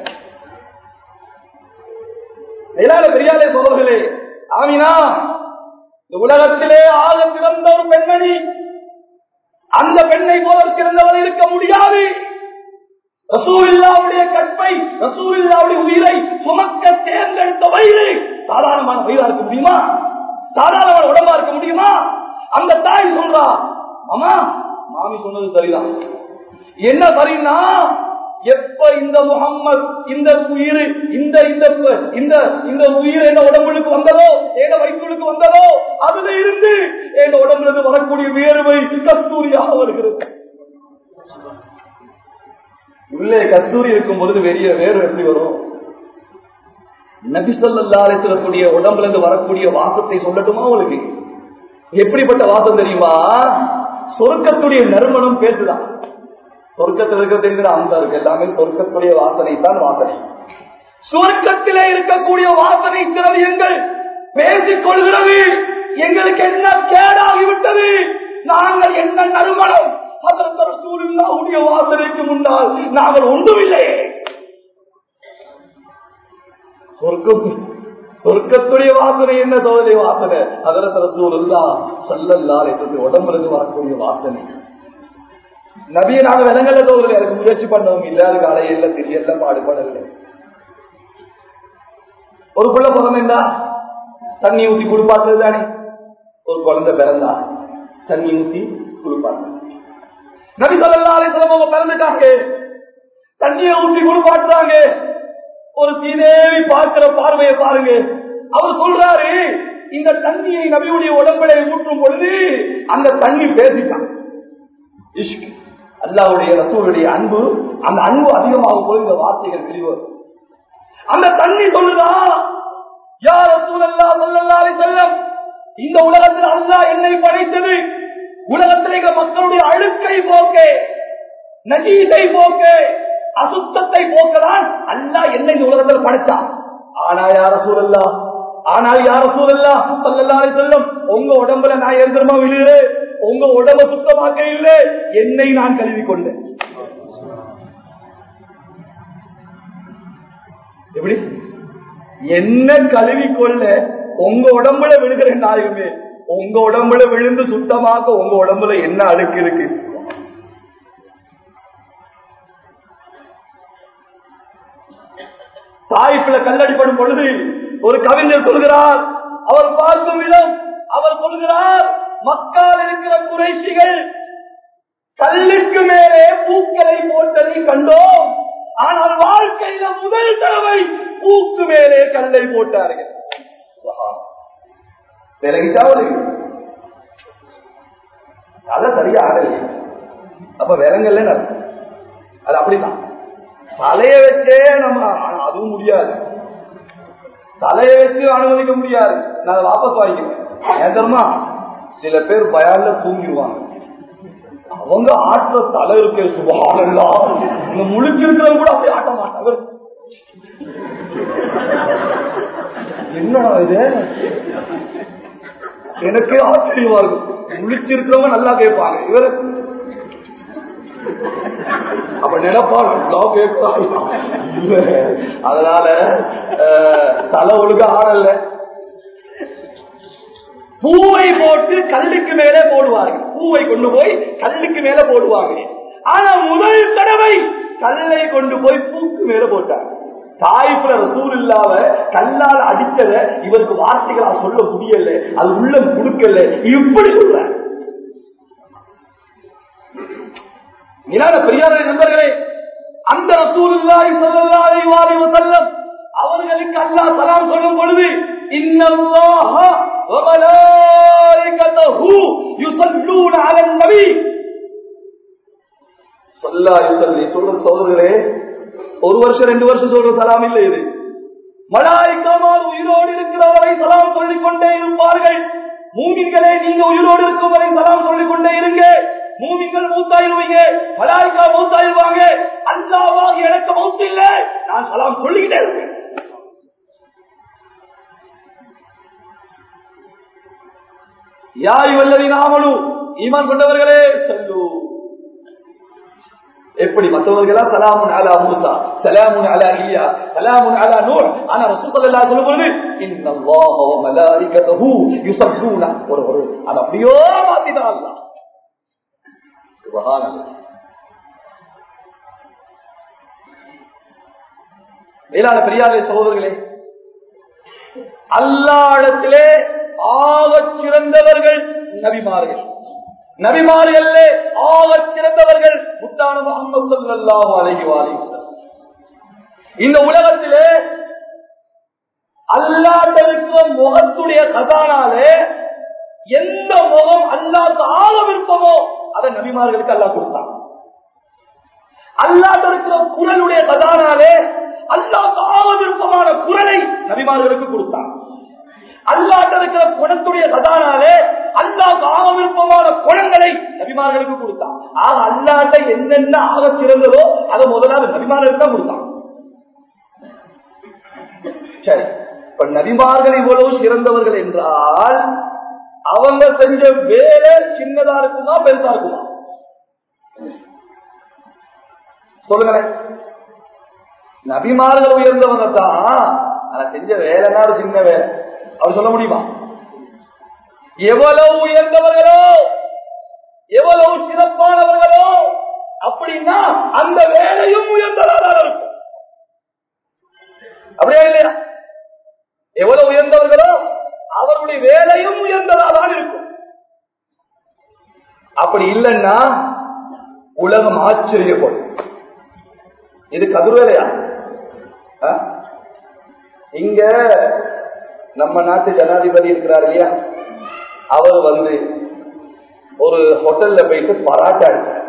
மேலான பெரியாலே சோழர்களே ஆமினா இந்த உலகத்திலே ஆக சிறந்த ஒரு பெண்மணி அந்த பெண்ணை போல சிறந்தவர் இருக்க முடியாது ரசூலில்லாவுடைய கற்பை ரசூலில்லாவுடைய உயிரை சுமக்க தேர்ந்தெடுத்த வயிறு சாதாரணமான வயிறா இருக்க முடியுமா சாதாரணமான உடம்பா இருக்க முடியுமா அந்த தாய் சொல்றா மாமா மாமி சொன்னது சரிதான் என்ன சரின்னா எப்ப இந்த முகம்மது இந்த உயிர் இந்த இந்த இந்த இந்த உயிர் எங்க உடம்புக்கு வந்ததோ எங்க வயிற்றுக்கு வந்ததோ அதுல இருந்து எங்க உடம்புல இருந்து வரக்கூடிய வேர்வை கஸ்தூரியாக வருகிறது உள்ளே கஸ்தூரி இருக்கும் பொழுது வெளியே வேறு எப்படி வரும் நபிசல்லாலே சொல்லக்கூடிய உடம்புல இருந்து வரக்கூடிய வாசத்தை சொல்லட்டுமா உங்களுக்கு எப்படிப்பட்ட வாசம் தெரியுமா சொர்க்கத்துடைய நறுமணம் பேசுதான் சொர்க்கத்தில் இருக்க தெரிகிற அந்த இருக்கு எல்லாமே சொர்க்கத்துடைய வாசனை தான் வாசனை சொர்க்கத்திலே இருக்கக்கூடிய வாசனை திரவியங்கள் பேசிக் கொள்கிறது எங்களுக்கு என்ன கேடாகிவிட்டது நாங்கள் என்ன நறுமணம் அதற்கு சூழ்நிலாவுடைய வாசனைக்கு முன்னால் நாங்கள் ஒன்றுமில்லை சொர்க்கம் சொர்க்கத்துடைய வாசனை என்ன சோதனை வாசனை அதற்கு சூழல்லா சொல்லல்லால் என்று உடம்புல வரக்கூடிய வாசனை நபியை நாங்க விலங்கல்ல தோதலை அதுக்கு முயற்சி பண்ணவும் இல்ல அதுக்கு அலையில தெரியல பாடுபடல ஒரு புள்ள பிறந்தா தண்ணி ஊத்தி குளிப்பாட்டுறது தானே ஒரு குழந்தை பிறந்தா தண்ணி ஊத்தி குளிப்பாட்டு நபி சொல்லா அலிசலம் பிறந்துட்டாங்க தண்ணியை ஊத்தி குளிப்பாட்டுறாங்க ஒரு சீதேவி பார்க்கிற பார்வையை பாருங்க அவர் சொல்றாரு இந்த தண்ணியை நபியுடைய உடம்புல ஊற்றும் பொழுது அந்த தண்ணி பேசிட்டான் இஷ்க் அல்லாவுடைய ரசூலுடைய அன்பு அந்த அன்பு அதிகமாகும் போது இந்த வார்த்தைகள் வெளிவரும் அந்த தண்ணி சொல்லுதா யார் ரசூல் அல்லா சொல்லல்லாலே செல்லம் இந்த உலகத்தில் அல்லா என்னை படைத்தது உலகத்தில் எங்க மக்களுடைய அழுக்கை போக்க நஜீதை போக்க அசுத்தத்தை போக்கதான் அல்லா என்னை இந்த உலகத்தில் படைத்தான் ஆனா யார சூழல்லா ஆனால் யார சூழல்லா சொல்லல்லாலே செல்லும் உங்க உடம்புல நான் எந்திரமா விழுகிறேன் உங்க உடம்ப சுத்தமாக்க இல்லை என்னை நான் கழுவி கொண்டேன் எப்படி என்ன கழுவி கொள்ள உங்க உடம்புல விழுகிற நாயகமே உங்க உடம்புல விழுந்து சுத்தமாக்க உங்க உடம்புல என்ன அழுக்கு இருக்கு தாய்ப்புல கல்லடிப்படும் பொழுது ஒரு கவிஞர் சொல்கிறார் அவர் பார்க்கும் விதம் அவர் சொல்கிறார் மக்கள் இருக்கிற குறைசிகள் கல்லுக்கு மேலே பூக்களை போட்டதை கண்டோம் ஆனால் வாழ்க்கையில முதல் தடவை பூக்கு மேலே கல்லை போட்டார்கள் விலகிட்டாவது அதை சரியா ஆடலை அப்ப விலங்கல்ல நடக்கும் அது அப்படித்தான் தலைய வச்சே நம்ம ஆனா அதுவும் முடியாது தலைய வச்சு அனுமதிக்க முடியாது நான் அதை வாபஸ் வாங்கிக்கிறேன் ஏன் தெரியுமா சில பேர் பயான்ல தூங்கிடுவாங்க அவங்க ஆற்ற தலை இருக்க சுபானல்லாம் இந்த முழிச்சிருக்கிறவங்க கூட அப்படி ஆட்ட மாட்டாங்க என்னடா இது எனக்கே ஆச்சரியமா இருக்கும் முழிச்சிருக்கிறவங்க நல்லா கேட்பாங்க இவர் அப்ப நினைப்பா நல்லா கேட்கலாம் இல்ல. அதனால அஹ், தலை ஒழுங்க ஆடல பூவை போட்டு கல்லுக்கு மேலே போடுவார்கள் பூவை கொண்டு போய் கல்லுக்கு மேல போடுவாங்க ஆனா முதல் தடவை கல்லை கொண்டு போய் பூக்கு மேல போட்டாங்க தாய்ப்புல ரசூல் இல்லாம கல்லால் அடிச்சத இவருக்கு வார்த்தைகளா சொல்ல முடியல அது உள்ளம் கொடுக்கல இப்படி சொல்ற இல்லாத பெரியார நண்பர்களே அந்த ரசூலுல்லாஹி ஸல்லல்லாஹு அலைஹி வஸல்லம் அவர்களுக்கு அல்லாஹ் சலாம் சொல்லும் பொழுது இன்னல்லாஹ வ மலாயிகத்தஹு யுஸல்லூன அலன் நபி ஸல்லல்லாஹு அலைஹி வஸல்லம் சொல்ற சோதரர்களே ஒரு வருஷம் ரெண்டு வருஷம் சொல்ற சலாம் இல்லை இது மலாய்க்காமார் உயிரோடு இருக்கிறவரை சலாம் சொல்லிக் கொண்டே இருப்பார்கள் மூமின்களே நீங்க உயிரோடு இருக்கும் வரை சலாம் சொல்லிக் கொண்டே இருங்க மூமின்கள் மூத்தாயிருவீங்க மலாய்க்கா மூத்தாயிருவாங்க அல்லாவாக எனக்கு மௌத்து இல்ல நான் சலாம் சொல்லிக்கிட்டே இருக்கேன் யாய் வல்லவி நாமனு ஈமான் கொண்டவர்களே செல்லு எப்படி மற்றவர்களா சலாமுன் அலா மூசா சலாமுன் அலா இலியா சலாமுன் அலா நூர் ஆனா ரசூல் ஸல்லல்லாஹு சொல்லும் பொழுது இன்னல்லாஹ வ மலாயிகத்துஹு யுஸல்லூன ஒரு ஒரு அது அப்படியோ மாத்திதான் அல்லாஹ் சுபஹானல்லாஹ் மேலான பெரியாரே சகோதரர்களே அல்லாடத்திலே ஆகச் சிறந்தவர்கள் நபிமார்கள் நபிமார்கள் ஆகச் சிறந்தவர்கள் முத்தான முகமது ஸல்லல்லாஹு அலைஹி வஸல்லம் இந்த உலகத்திலே அல்லாட்டிருக்கிற முகத்துடைய கதானாலே எந்த முகம் அல்லாத ஆக விருப்பமோ அதை நபிமார்களுக்கு அல்லாஹ் கொடுத்தான் அல்லாட்ட இருக்கிற குரலுடைய கதானாலே அல்லாஹ் ஆக விருப்பமான குரலை நபிமார்களுக்கு கொடுத்தான் அல்லாட்ட இருக்கிற குணத்துடைய கதானாலே அல்லாஹ் ஆக விருப்பமான குணங்களை நபிமார்களுக்கு கொடுத்தான் ஆக அல்லாட்ட என்னென்ன ஆக சிறந்ததோ அதை முதலாவது நபிமார்களுக்கு தான் கொடுத்தான் சரி இப்ப நபிமார்கள் இவ்வளவு சிறந்தவர்கள் என்றால் அவங்க செஞ்ச வேலை சின்னதா இருக்குமா பெருசா இருக்குமா சொல்லுங்களேன் நபிமார்கள் உயர்ந்தவங்க தான் ஆனா செஞ்ச வேலைனா ஒரு சின்ன வேலை அவர் சொல்ல முடியுமா எவ்வளவு உயர்ந்தவர்களோ எவ்வளவு சிறப்பானவர்களோ அப்படின்னா அந்த வேலையும் உயர்ந்ததாக இருக்கும் அப்படியா இல்லையா எவ்வளவு உயர்ந்தவர்களோ அவருடைய வேலையும் உயர்ந்ததாக தான் இருக்கும் அப்படி இல்லைன்னா உலகம் ஆச்சரியப்படும் இது கதிர்வேலையா ஆ? இங்க நம்ம நாட்டு ஜனாதிபதி இருக்கிறார் இல்லையா அவர் வந்து ஒரு ஹோட்டல்ல போயிட்டு பராட்டா அடிச்சார்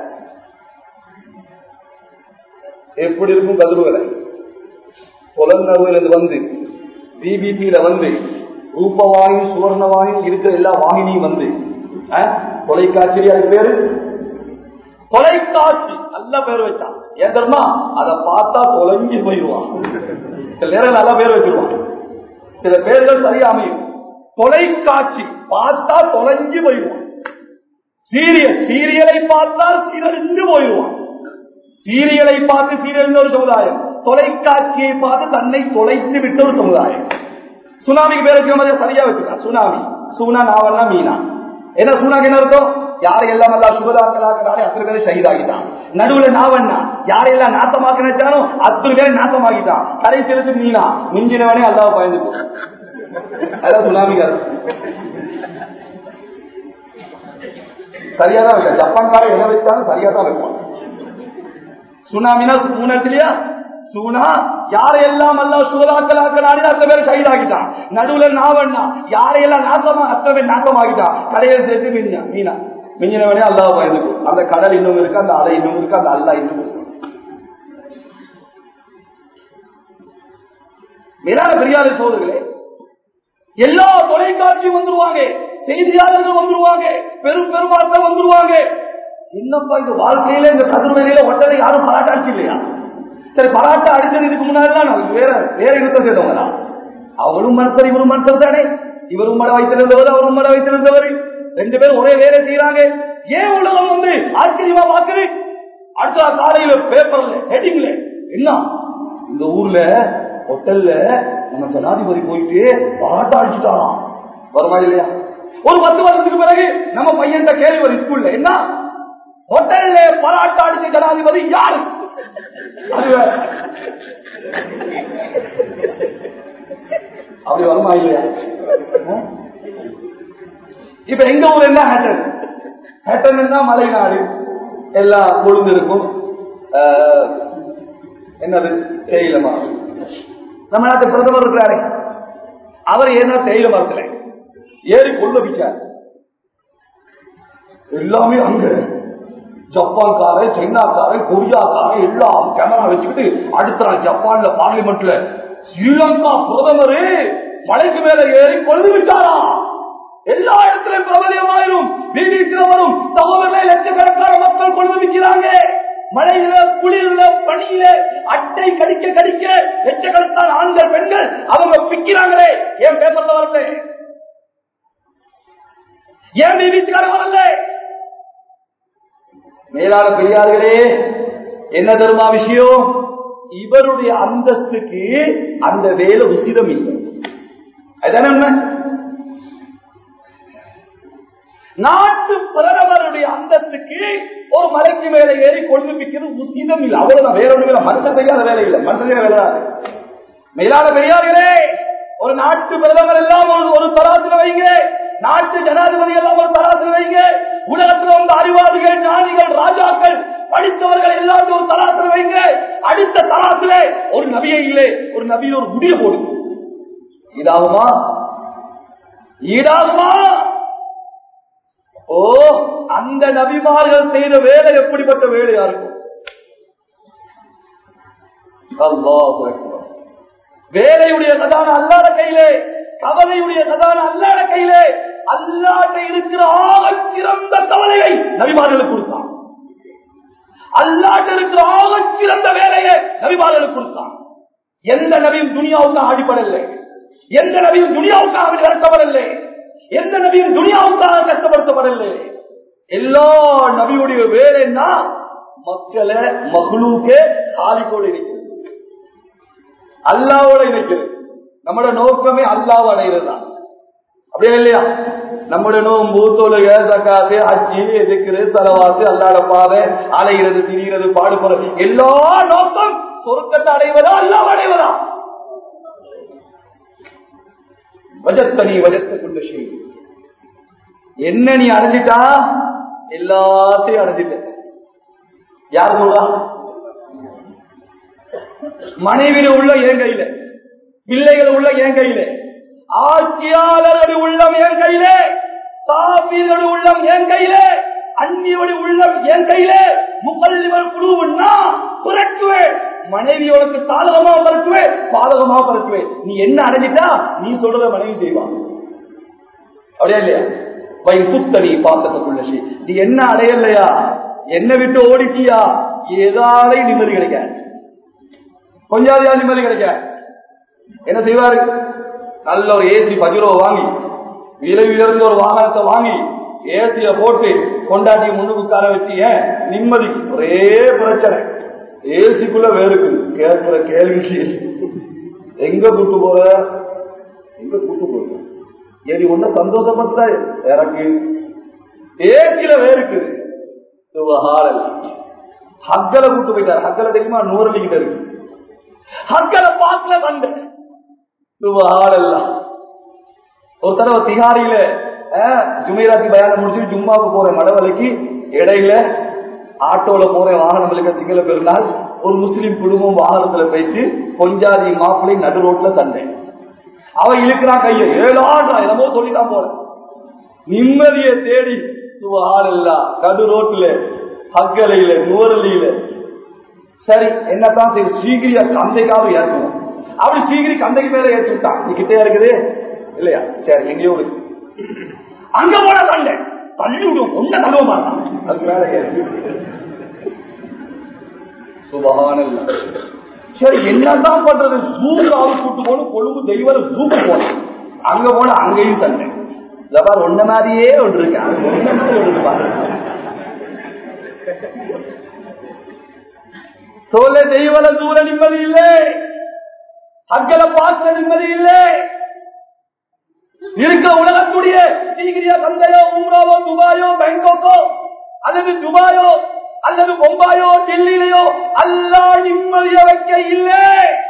எப்படி இருக்கும் கதிர்வேலை புலநறுவிலிருந்து வந்து பிபிசியில வந்து ரூபவாயும் சுவர்ணவாயும் இருக்கிற எல்லா வாகினியும் வந்து ஆ? தொலைக்காட்சியில அதுக்கு பேரு தொலைக்காட்சி நல்ல பேர் வச்சான் ஏன் தெரியுமா அதை பார்த்தா தொலைஞ்சு போயிடுவான் சில நேரம் நல்ல பேர் வச்சிருவான் சில பேர்கள் சரியா அமையும் தொலைக்காட்சி பார்த்தா தொலைஞ்சு போயிடுவான் சீரியல் சீரியலை பார்த்தால் சீரழிஞ்சு போயிடுவான் சீரியலை பார்த்து சீரழிந்த ஒரு சமுதாயம் தொலைக்காட்சியை பார்த்து தன்னை தொலைத்து விட்ட ஒரு சமுதாயம் சுனாமிக்கு பேர் வைக்கிற மாதிரி சரியா வச்சுக்கலாம் சுனாமி சூனா நாவல்னா மீனா என்ன சூனாக்கு என்ன அர்த்தம் யாரையெல்லாம் நல்லா சுகதாக்கலாக்கிறாரே அத்தனை பேரை ஷஹீதாகிட்டான் நடுவுல நாவண்ணா யாரையெல்லாம் நாசமாக்க நினைச்சாலும் அத்தனை பேரை நாசமாகிட்டான் கடைசியிலுக்கு மீனா மிஞ்சினவனே அல்லாஹ் பயந்து போ. அதான் சுனாமிக்கார சரியா தான் வைக்க ஜப்பான்கார என்ன வைத்தாலும் சரியா தான் வைப்பான் சுனாமினா மூணத்திலயா சூனா யாரையெல்லாம் அல்லா சூதாக்கலாக்கிறாரு அத்தனை பேர் கைதாகிட்டான் நடுவுல நாவண்ணா யாரையெல்லாம் நாசமா அத்தனை பேர் நாசமாகிட்டான் கடையில் சேர்த்து மீனா மீனா மிஞ்சினவனே அல்லாஹ் பயந்துக்கும் அந்த கடல் இன்னும் இருக்கு அந்த அலை இன்னும் இருக்கு அந்த அல்லா இன்னும் இருக்கு மேலான பெரியாரை சோதர்களே எல்லா தொலைக்காட்சியும் வந்துருவாங்க செய்தியாளர்கள் வந்துருவாங்க பெரும் பெருமாட்கள் வந்துருவாங்க என்னப்பா இந்த வாழ்க்கையில இந்த கதிர்வேலையில ஒட்டதை யாரும் பாராட்டாச்சு இல்லையா சரி பாராட்ட அடிச்சது இதுக்கு முன்னாடி வேற வேற யுத்தம் செய்தவங்களா அவரும் மனசர் இவரும் மனசர் தானே இவரும் மட வைத்திருந்தவர் அவரும் மட வைத்திருந்தவர் ரெண்டு பேரும் ஒரே வேலை செய்யறாங்க ஏன் உலகம் வந்து ஆச்சரியமா பாக்குது அடுத்த நாள் காலையில பேப்பர்ல ஹெட்டிங்ல என்ன இந்த ஊர்ல ஹோட்டல்ல நம்ம ஜனாதிபதி போயிட்டு பாராட்ட அடிச்சுட்டாராம் வருமா இல்லையா ஒரு பத்து வருஷத்துக்கு பிறகு நம்ம பையன் கேள்வி வரும் ஸ்கூல்ல என்ன ஹோட்டல்ல பாராட்ட அடிச்ச ஜனாதிபதி யாரு அது வேற. அப்படி வருமா இல்லையா இப்ப எங்க ஊர் என்ன ஹேட்டன் ஹேட்டன் மலை நாடு எல்லாம் கொழுந்து இருக்கும் ஆஹ், என்னது தேயிலை மரம் நம்ம நாட்டு பிரதமர் இருக்கிறாரே அவர் என்ன தேயிலை மரத்துல ஏறி கொள்ள வைச்சார் எல்லாமே அங்க ஜப்பான்காரன் சைனாக்காரன் கொரியாக்காரன் எல்லாம் கேமரா வச்சுக்கிட்டு அடுத்த நாள் ஜப்பான்ல பார்லிமெண்ட்ல ஸ்ரீலங்கா பிரதமரு மலைக்கு மேல ஏறி கொண்டு விட்டாராம் எல்லா இடத்திலும் பிரபலியமாயிரும் பிபிசில வரும் சகோதரர்களை லட்சக்கணக்கான மக்கள் கொண்டு விற்கிறாங்க மழையில குளிர்ல பனியில அட்டை கடிக்க கடிக்க லட்சக்கணக்கான ஆண்கள் பெண்கள் அவங்க பிக்கிறாங்களே ஏன் பேப்பர்ல வரல ஏன் பிபிசிக்கார வரல மேலான பெரியார்களே என்ன தருமா விஷயம் இவருடைய அந்தஸ்துக்கு அந்த வேலை உசிதம் இல்லை அதுதானே உண்மை நாட்டு பிரதமருடைய அந்தஸ்துக்கு ஒரு மலைக்கு மேல ஏறி கொண்டு பிக்கிறது உசிதம் இல்லை அவ்வளவுதான் வேற ஒண்ணு வேலை மனுஷன் செய்யாத வேலை இல்லை மனுஷன் செய்யாத வேலை தான். மேலான பெரியார்களே ஒரு நாட்டு பிரதமர் எல்லாம் ஒரு ஒரு தராசில வைங்க நாட்டு ஜனாதிபதி எல்லாம் ஒரு தராசில வைங்க உலகத்தில் வந்து அறிவாளிகள் ஞானிகள் ராஜாக்கள் படித்தவர்கள் எல்லாத்தையும் ஒரு தராசில வைங்க அடுத்த தராசில ஒரு நபியை இல்லை ஒரு நபியில் ஒரு முடிய போடுங்க ஈடாகுமா ஈடாகுமா ஓ அந்த நபிமார்கள் செய்த வேலை எப்படிப்பட்ட வேலையா இருக்கும் அல்லாஹ் அக்பர். வேலையுடைய கதான அல்லாத கையிலே கவலையுடைய கதான அல்லாத கையிலே அல்லாட்ட இருக்கிற ஆகச் சிறந்த கவலையை நபிமார்களுக்கு கொடுத்தான் அல்லாட்ட இருக்கிற ஆகச் சிறந்த வேலையை நபிமார்களுக்கு கொடுத்தான் எந்த நபியும் துனியாவுக்கு அடிப்படவில்லை எந்த நபியும் துனியாவுக்காக கஷ்டப்படவில்லை எந்த நபியும் துனியாவுக்காக கஷ்டப்படுத்தப்படவில்லை எல்லா நபியுடைய வேலைன்னா மக்களை மகளூக்கே காலிக்கோடு இருக்கிறது அல்லாவோட இணைக்கிறது நம்மளோட நோக்கமே அல்லாவை அடைகிறது தான் அப்படியே இல்லையா நம்முடைய நோம்பு தொழுக தக்காது அச்சி எதுக்குறது தலவாசு அல்லாட பாதை அலைகிறது திரிகிறது பாடுபடுறது எல்லா நோக்கம் சொருக்கத்தை அடைவதா அல்லாவை அடைவதா வஜத்தனி வஜத்த கொண்டு செய்யும் என்ன நீ அடைஞ்சிட்டா எல்லாத்தையும் அடைஞ்சிட்ட யார் சொல்றா மனைவியில உள்ள என் கையில பிள்ளைகள் உள்ள என் கையில ஆட்சியாளர்களுடைய உள்ளம் என் கையில தாபீர்களுடைய உள்ளம் என் கையில அந்நியோட உள்ளம் என் கையில முகல்லிவர் குழுவுன்னா புரட்டுவேன் மனைவியோளுக்கு சாதகமா பரட்டுவேன் பாதகமா பரட்டுவேன் நீ என்ன அடைஞ்சிட்டா நீ சொல்றத மனைவி செய்வான் அப்படியா இல்லையா வை புத்தனி பாத்தத்துக்குள்ள செய். நீ என்ன அடையலையா என்ன விட்டு ஓடிட்டியா ஏதாலே நிம்மதி கிடைக்காது கொஞ்சாவது நிம்மதி கிடைக்காது என்ன செய்வாரு நல்ல ஒரு ஏசி பஜுரோ வாங்கி விலை உயர்ந்த ஒரு வாகனத்தை வாங்கி ஏசிய போட்டு கொண்டாட்டி முன்னுக்கு உட்கார வச்சு ஏன் நிம்மதி ஒரே பிரச்சனை ஏசிக்குள்ள வேறுக்கு கேட்கிற கேள்விக்கு எங்க கூட்டு போற எங்க கூட்டு போற ஏறி ஒண்ணு சந்தோஷப்பட்ட இறக்கு ஏசியில வேறுக்குது சுபஹானல். ஹக்கல கூட்டு போயிட்டார் ஹக்கல தெரியுமா நூறு கிட்ட இருக்கு ஹக்கல பாக்கல வந்து சுபஹானல்லாஹ். ஒரு தடவை திகாரியில ஜுமைராத்தி பயானம் முடிச்சு ஜும்மாவுக்கு போற மடவலைக்கு இடையில ஆட்டோல போற வாகனம் இருக்க திங்கள பெருநாள் ஒரு முஸ்லிம் குடும்பம் வாகனத்துல போயிட்டு கொஞ்சாதி மாப்பிள்ளை நடு ரோட்ல சண்டை அவன் இழுக்கிறான் கையை ஏழாண்டா என்னமோ சொல்லிட்டான் போற நிம்மதியை தேடி சுவாரில்லா கடு ரோட்ல ஹக்கலையில நூறலியில சரி என்னத்தான் சரி சீக்கிரியா கந்தைக்காவது ஏற்றணும் அப்படி சீக்கிரி கந்தைக்கு மேல ஏற்றி விட்டான் நீ கிட்டே இருக்குது இல்லையா சரி எங்கேயோ இருக்கு அங்க போன தண்டை தள்ளி விடும் ஒன்ன தழுவ மாட்டான் அதுக்கு மேல ஏறி சுபகானல்ல சரி என்னதான் பண்றது ஜூக்கு ஆள் கூட்டு போகணும் கொழும்பு தெய்வம் ஜூக்கு போனோம் அங்க போன அங்கேயும் தண்டை இந்த பாரு ஒன்ன மாதிரியே ஒன்று இருக்கு அங்க ஒன்ன மாதிரி ஒன்று பாரு சோழ தெய்வல தூர நிம்மதி இல்லை அக்கல பாச நிம்மதி இல்லை இருக்க உலகத்துடைய சீகிரியா சந்தையோ உம்ராவோ துபாயோ பேங்காக்கோ அல்லது துபாயோ அல்லது பொம்பாயோ டெல்லியிலையோ அல்லா நிம்மதிய வைக்க இல்லை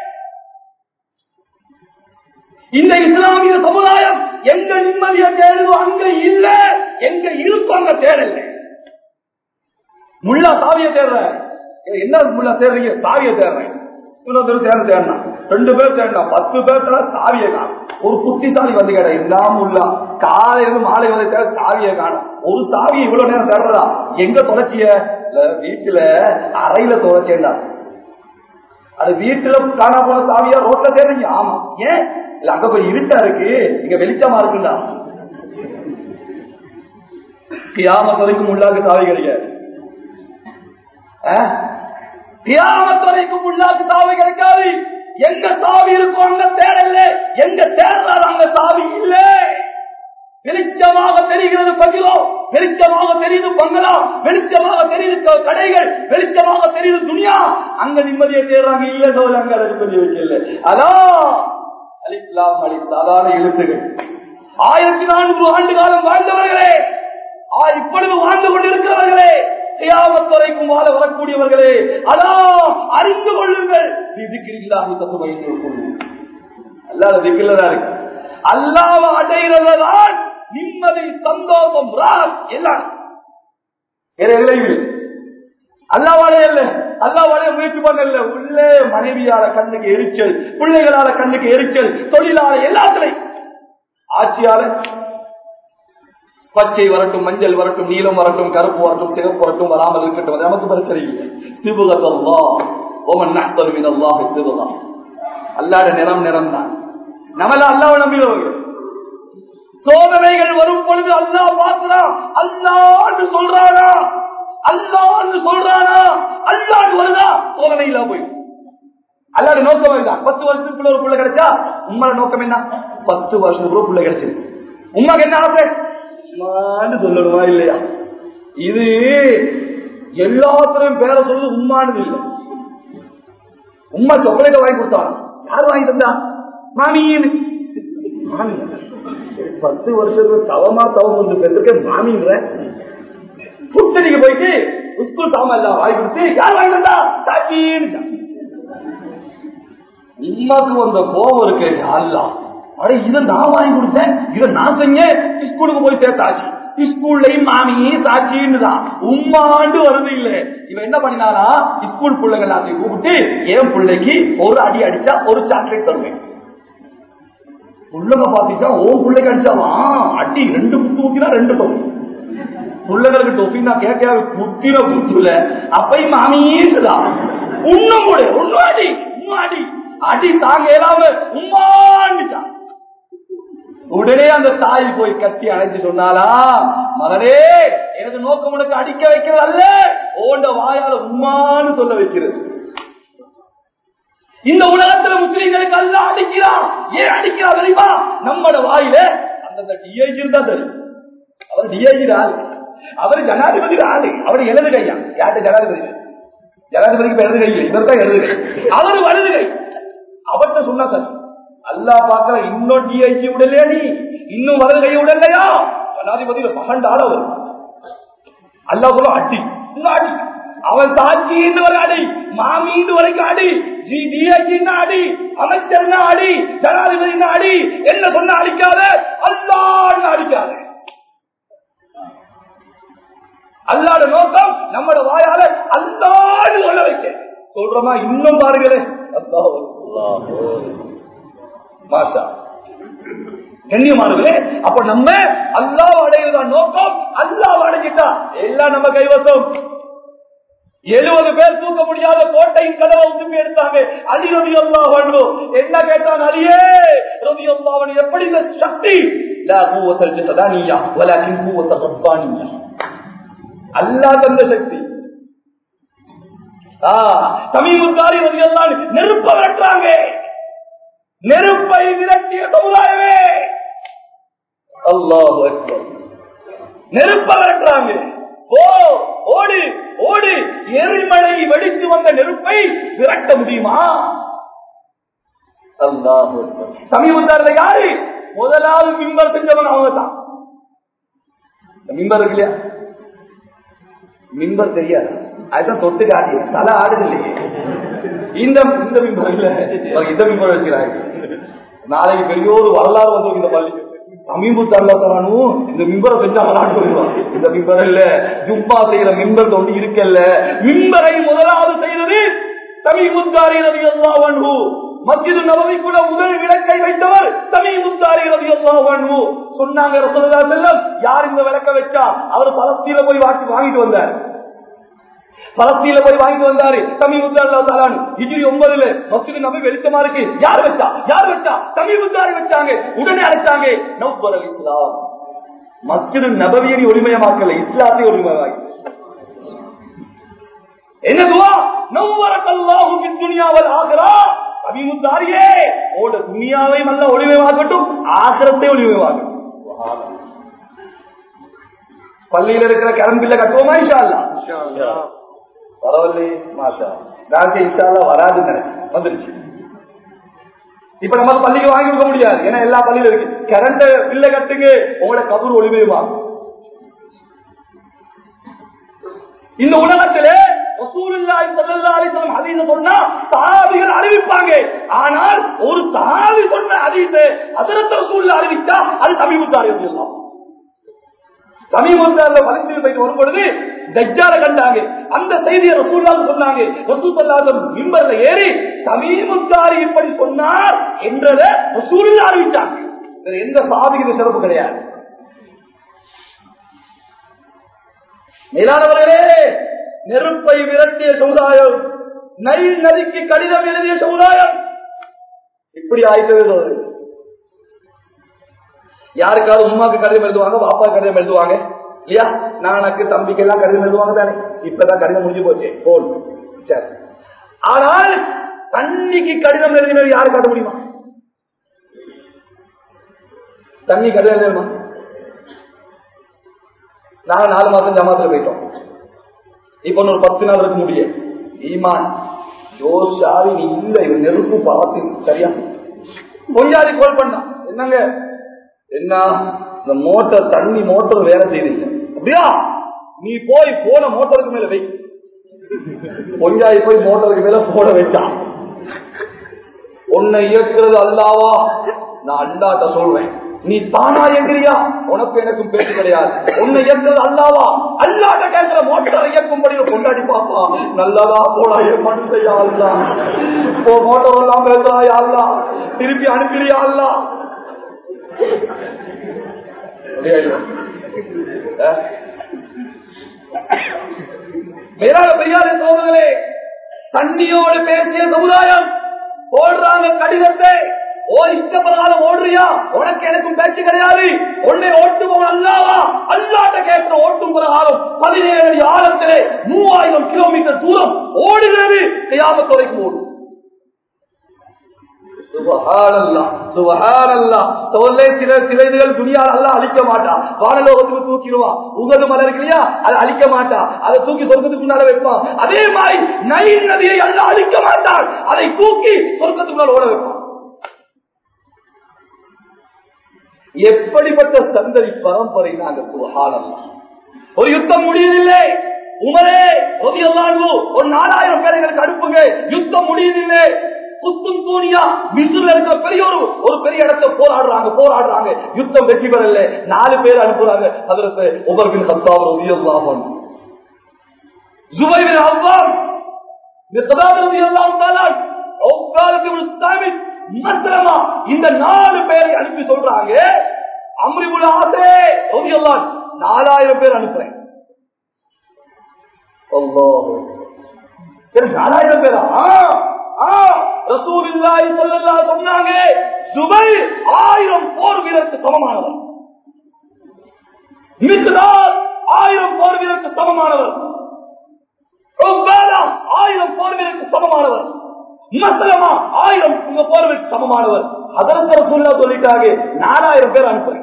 இந்த இஸ்லாமிய சமுதாயம் எங்க நிம்மதிய தேடுதோ அங்க இல்ல எங்க இருக்கும் அங்க தேடல முள்ளா சாவிய தேடுற என்ன முள்ளா தேடுறீங்க சாவிய தேடுறேன் இன்னொருத்தர் தேர்ந்து தேடலாம் ரெண்டு பேர் தேடலாம் பத்து பேர்த்துல சாவிய காணும் ஒரு புத்திசாலி வந்து கேட்ட எல்லாம் உள்ள காலையில மாலை வந்து தேட சாவிய காணும் ஒரு சாவியை இவ்வளவு நேரம் தேடுறதா எங்க தொலைச்சிய இல்ல, வீட்டுல அறையில தொலைச்சேன்டா அது வீட்டுல காணா போன சாவியா ரோட்ல தேடுறீங்க ஆமா ஏன் இல்ல அங்க போய் இருட்டா இருக்கு இங்க வெளிச்சமா இருக்குண்டா கியாமத் வரைக்கும் உள்ளாக்கு சாவி கிடைக்காது கியாமத் வரைக்கும் உள்ளாக்கு சாவி கிடைக்காது எங்க சாவி இருக்கும் அங்க தேடல எங்க தேடுறாரு அங்க சாவி இல்ல வெளிச்சமாக தெரிகிறது பகிலோ வெளிச்சமாக தெரியுது பங்களா வெளிச்சமாக தெரியுது க- கடைகள் வெளிச்சமாக தெரியுது துணியா அங்க நிம்மதியை தேடுறாங்க இல்ல சோழ அங்க நிம்மதி வைக்கல அதான் அலிஸ்லாம் அலி சாதாரண எழுத்துகள் ஆயிரத்தி நானூறு ஆண்டு காலம் வாழ்ந்தவர்களே ஆ, இப்பொழுது வாழ்ந்து கொண்டிருக்கிறவர்களே கியாமத் வரைக்கும் வாழ வரக்கூடியவர்களே அதா அறிந்து கொள்ளுங்கள் இதுக்கில்லாமி தத்துவம் அல்லாத திக்கில்லதான் இருக்கு அல்லாவ அடைகிறதான் நிம்மதி சந்தோஷம் ராகம் எல்லாம் வேற எதுலையும் இல்லை அல்லாவாலே இல்ல அல்லாவாலே முயற்சி பண்ணல உள்ளே மனைவியால கண்ணுக்கு எரிச்சல் பிள்ளைகளால கண்ணுக்கு எரிச்சல் தொழிலால எல்லாத்துலையும் ஆட்சியால பச்சை வரட்டும் மஞ்சள் வரட்டும் நீலம் வரட்டும் கருப்பு வரட்டும் சிவப்பு வரட்டும் வராமல் இருக்கட்டும் அது நமக்கு பிரச்சனை இல்லை திபுகத்தல்லா ஓமன் நஹ்தரு மின் அல்லாஹ் திபுகா அல்லாட நிறம் நிறம் தான் நம்மள அல்லாஹ் நம்பினவர்கள் சோதனைகள் வரும் பொழுது அல்லாஹ் பார்க்கிறான் அல்லான்னு சொல்றானா அல்லான்னு சொல்றானா அல்லான்னு வருதா சோதனை இல்லாம போய் அல்லாட நோக்கம் இதுதான் பத்து வருஷத்துக்குள்ள ஒரு பிள்ளை கிடைச்சா உங்களோட நோக்கம் என்ன பத்து வருஷத்துக்குள்ள பிள்ளை கிடைச்சது உமாக்கு என்ன ஆசை உம்மான்னு சொல்லணுமா இல்லையா இது எல்லாத்துலயும் பேரை சொல்றது உம்மானது இல்லை உம்மா சாக்லேட் வாங்கி கொடுத்தாங்க யார் வாங்கி தந்தா மாமின்னு மாமி பத்து வருஷத்துக்கு தவமா தவம் வந்து பெற்றுக்க மாமின்ற புத்தடிக்கு போயிட்டு ஸ்கூல் சாமான் எல்லாம் வாங்கி கொடுத்து யார் வாங்கி தந்தா தாக்கின்னு உமாக்கு வந்த கோபம் இருக்கு அல்லா அட இதை நான் வாங்கி கொடுத்தேன் இதை நான் செஞ்சேன் ஸ்கூலுக்கு போய் சேர்த்தாச்சு ஸ்கூல்லையும் மாமியே சாட்சின்னு தான் உம்மாண்டு வருது இல்ல இவன் என்ன பண்ணினாரா ஸ்கூல் பிள்ளைங்க எல்லாத்தையும் கூப்பிட்டு என் பிள்ளைக்கு ஒரு அடி அடிச்சா ஒரு சாக்லேட் தருவேன் புள்ளங்க பாத்தீங்கன்னா ஓ பிள்ளைக்கு அடிச்சாவா அடி ரெண்டு குத்து ஊத்தினா ரெண்டு தொகை பிள்ளைகளுக்கு தொப்பி நான் கேட்க குத்தின குத்துல அப்பையும் மாமியேதான் உண்ணும் கூட ஒன்னும் அடி இன்னும் அடி அடி தாங்க இயலாம உம்மாண்டுட்டான் உடனே அந்த தாய் போய் கட்டி அணைச்சு சொன்னாலா மகனே எனது நோக்கம் உனக்கு அடிக்க வைக்கிறது அல்ல ஓண்ட வாயால உம்மான்னு சொல்ல வைக்கிறது இந்த உலகத்துல முஸ்லீம்களுக்கு அல்ல அடிக்கிறான் ஏன் அடிக்கிறா தெரியுமா நம்மட வாயில அந்தந்த டிஐஜி தான் தெரியும் அவர் டிஐஜி ஆளு அவர் ஜனாதிபதி ஆளு அவர் இடது கையா யார்கிட்ட ஜனாதிபதி ஜனாதிபதிக்கு இடது கை இவர் தான் இடது கை அவர் வலது கை அவர்கிட்ட சொன்னா சார் அல்லா பாக்கல இன்னும் டிஐஜி விடலையா நீ இன்னும் வலது கை விடலையா ஜனாதிபதியில பகண்ட ஆள் அவர் அல்லா சொல்ல அடி இன்னும் அடி அவன் சாட்சின்னு ஒரு அடி மாமின்னு வரைக்கும் அடி ஜி டிஐஜின்னு அடி அமைச்சர் அடி ஜனாதிபதி அடி என்ன சொன்ன அடிக்காத அல்லான்னு அடிக்காத அல்லாட நோக்கம் நம்மளோட வாயால அல்லாடு சொல்ல வைக்க சொல்றோமா இன்னும் பாருங்களே அல்லாஹ் அல்லாஹ். மாஷா கண்ணியமானவர்களே அப்ப நம்ம அல்லாஹ் அடைகிறதா நோக்கம் அல்லாஹ் அடைஞ்சிட்டா எல்லாம் நம்ம கைவசம் எழுபது பேர் தூக்க முடியாத கோட்டையின் கதவை உதுப்பி எடுத்தாங்க அலி ரவி அல்லா வாழ்வோம் என்ன கேட்டான் அலியே ரவி அல்லாவன் எப்படி இந்த சக்தி லா கூவத்தல் ஜசதானியா வலாக்கின் கூவத்த ரப்பானியா அல்லா தந்த சக்தி சமீபத்தாரி ரவி அல்லான் நெருப்ப விரட்டுறாங்க நெருப்பை விரட்டிய சமுதாயமே அல்லாஹ் நெருப்ப விரட்டுறாங்க ஓ ஓடு ஓடு எரிமலை வெடித்து வந்த நெருப்பை விரட்ட முடியுமா அல்லாஹ் சமீபத்தாரில் யாரு முதலாவது மிம்பர் செஞ்சவன் அவங்க தான் மிம்பர் இருக்கு இல்லையா மிம்பர் தெரியாது அதுதான் தொட்டு காட்டி தலை ஆடுது இல்லையே இந்த இந்த மிம்பர் இல்ல இந்த மிம்பர் வச்சுக்கிறாங்க நாளைக்கு பெரிய ஒரு வரலாறு வந்து இந்த பள்ளி சமீபத்தாலும் இந்த மிம்பரை செஞ்சாங்களான்னு சொல்லுவான் இந்த மிம்பர் இல்ல ஜும்மா செய்யற மிம்பர் ஒன்று இருக்கல்ல மிம்பரை முதலாவது செய்தது சமீபுத்தாரி ரவி அல்லாஹு மஸ்ஜிது நபவிக்குள்ள முதல் விளக்கை வைத்தவர் சமீபுத்தாரி ரவி அல்லாஹு சொன்னாங்க ரசூலுல்லாஹி செல்லம் யார் இந்த விளக்க வச்சா அவர் பலஸ்தீன போய் வாட்டி வாங்கிட்டு வந்தார் பலஸ்தீன போய் வாங்கிட்டு வந்தாரு சமீபத்தாரி இஜிரி ஒன்பதுல மஸ்ஜிது நபி வெளிச்சமா இருக்கு யார் வச்சா யார் வச்சா சமீபத்தாரி வச்சாங்க உடனே அழைச்சாங்க நௌபர் அல் இஸ்லாம் மஸ்ஜிது நபவியை ஒளிமயமாக்கல இஸ்லாத்தை ஒளிமயமாக்கி என்ன துவா நவ்வரக்கல்லாஹு ஃபித் துன்யாவல் ஆகிரா சமீபத்தாரியே ஓட துனியாவை நல்ல ஒளிமயமாக்கட்டும் ஆகிரத்தை ஒளிமயமாக்கட்டும் பள்ளியில இருக்கிற கரண்ட் பில்ல கட்டுவோமா இன்ஷா அல்லாஹ் பரவாயில்லையே மாஷா நாங்க இன்ஷால்லா வராதுன்னு நினைக்கிறேன் வந்துருச்சு இப்ப நம்ம பள்ளிக்கு வாங்கி கொடுக்க முடியாது ஏன்னா எல்லா பள்ளியிலும் இருக்கு கரண்ட் பில்ல கட்டுங்க உங்களோட கபூர் ஒளிமையுமா இந்த உலகத்திலே சொன்னா சஹாபிகள் அறிவிப்பாங்க ஆனால் ஒரு சஹாபி சொன்ன அதீச அதரத்த சூழ்நிலை அறிவித்தா அது சமீபத்தாரி எல்லாம் சமீபத்தாரில் பலஸ்தீன் போயிட்டு வரும் பொழுது தஜ்ஜால கண்டாங்க அந்த செய்தியை ரசூல்லாக சொன்னாங்க ரசூல்லாத மிம்பர்ல ஏறி சமீபத்தாரி இப்படி சொன்னார் என்றத ரசூலில் அறிவிச்சாங்க வேற எந்த சாதிக்கு சிறப்பு கிடையாது மேலானவர்களே நெருப்பை விரட்டிய சமுதாயம் நைல் நதிக்கு கடிதம் எழுதிய சமுதாயம் இப்படி ஆயிட்டது யாருக்காவது உமாக்கு கடிதம் எழுதுவாங்க பாப்பா கடிதம் எழுதுவாங்க இல்லையா நானக்கு தம்பிக்கு எல்லாம் கடிதம் எழுதுவாங்க தானே இப்பதான் கடிதம் முடிஞ்சு போச்சு போன் சரி ஆனால் தண்ணிக்கு கடிதம் எழுதினது யாரு காட்ட முடியுமா தண்ணி கடிதம் எழுதணுமா நாங்க நாலு மாசம் ஜமாத்துல போயிட்டோம் இப்ப ஒரு பத்து நாள் இருக்க முடியும் ஈமான் யோசாரி இல்ல இவன் நெருப்பு பார்த்து சரியா பொய்யாரி கோல் பண்ணா என்னங்க என்ன இந்த மோட்டார் தண்ணி மோட்டார் வேலை செய்தில்லை அப்படியா நீ போய் போன மோட்டருக்கு மேல வை பொய்யாய் போய் மோட்டருக்கு மேல போட வச்சான் உன்னை இயக்குறது அல்லாவா நான் அல்லாட்ட சொல்றேன் நீ தானா எங்கிறியா உனக்கு எனக்கும் பேச்சு கிடையாது உன்னை இயக்குறது அல்லாவா அல்லாட்ட கேட்கிற மோட்டார் இயக்கும்படி கொண்டாடி பாப்பா நல்லதா போடா என் மனுஷையா அல்லா இப்போ மோட்டார் எல்லாம் பேசுறாயா அல்லா திருப்பி அனுப்பிறியா அல்லா மேலான பெரியார சோதர்களே தண்ணியோடு பேசிய சமுதாயம் ஓடுறாங்க கடிதத்தை ஓ இஷ்டப்பிரகாரம் ஓடுறியா உனக்கு எனக்கும் பேச்சு கிடையாது உன்னை ஓட்டுபவன் அல்லாவா அல்லாட்ட கேட்கிற ஓட்டும் பிரகாரம் பதினேழு ஆழத்திலே மூவாயிரம் கிலோமீட்டர் தூரம் ஓடுகிறது செய்யாம தொலைக்கும் ஓடும் அழிக்க மாட்டான் வானலோகத்துக்கு தூக்கிடுவான் உகது மலர் இல்லையா அதை அழிக்க மாட்டான் அதை தூக்கி சொர்க்கத்துக்கு முன்னால வைப்பான் அதே மாதிரி நைல் நதியை அல்ல அழிக்க மாட்டான் அதை தூக்கி சொர்க்கத்துக்கு முன்னால் ஓட வைப்பான் எப்படிப்பட்ட சந்ததி பரம்பரை நாங்கள் சுகானல்லாம் ஒரு யுத்தம் முடியவில்லை உமரே ரவி ஒரு நாலாயிரம் பேரை எங்களுக்கு அனுப்புங்க யுத்தம் முடியவில்லை புத்தும் தூணியா மிசுல இருக்கிற பெரிய ஒரு ஒரு பெரிய இடத்தை போராடுறாங்க போராடுறாங்க யுத்தம் வெற்றி பெறல நாலு பேர் அனுப்புறாங்க அதற்கு உபர்பின் சத்தாப் ரவி அல்லாமன் ஜுபைபின் அவ்வாம் மிகதாப் ரவி அல்லாம் தாலான் மத்திரமா இந்த நாலு பேரை அனுப்பி சொல்றாங்க அம்ரிபுல் ஆசே ரலியல்லாஹு நாலாயிரம் பேர் அனுப்புறேன் அல்லாஹ் சரி, நாலாயிரம் பேரா ஆ, ஆ, ரசூலுல்லாஹி ஸல்லல்லாஹு அலைஹி சொன்னாங்க ஜுபைர் ஆயிரம் போர் வீரருக்கு சமமானவர் மிக்தார் ஆயிரம் போர் வீரருக்கு சமமானவர் உபேதா ஆயிரம் போர் வீரருக்கு சமமானவர் மசலமா ஆயிரம் உங்க போர் வீரருக்கு சமமானவர் அதற்கு ரசூலுல்லாஹ் சொல்லிட்டாங்க நாலாயிரம் பேர் அனுப்புறேன்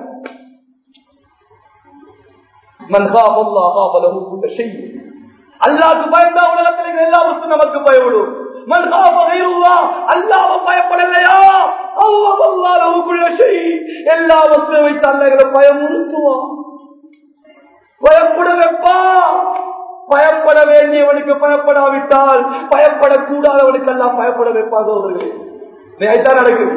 மன் காஃப அல்லாஹ் காஃப லஹு குல்ல ஷை அல்லாஹ்க்கு பயந்தா உலகத்தில் இருக்கிற எல்லா வஸ்து நமக்கு பயப்படும் மன் காஃப கைருல்லாஹ் அல்லாஹ்வை பயப்படலையா அல்லாஹ் அல்லாஹ் லஹு குல்ல ஷை எல்லா வஸ்துவை வைத்து அல்லாஹ்களை பயமுறுத்துவான் பயப்பட வைப்பா பயப்பட வேண்டியவனுக்கு பயப்படாவிட்டால் பயப்படக்கூடாதவனுக்கு எல்லாம் பயப்பட வைப்பாங்க அவர்களே நேற்றான் நடக்குது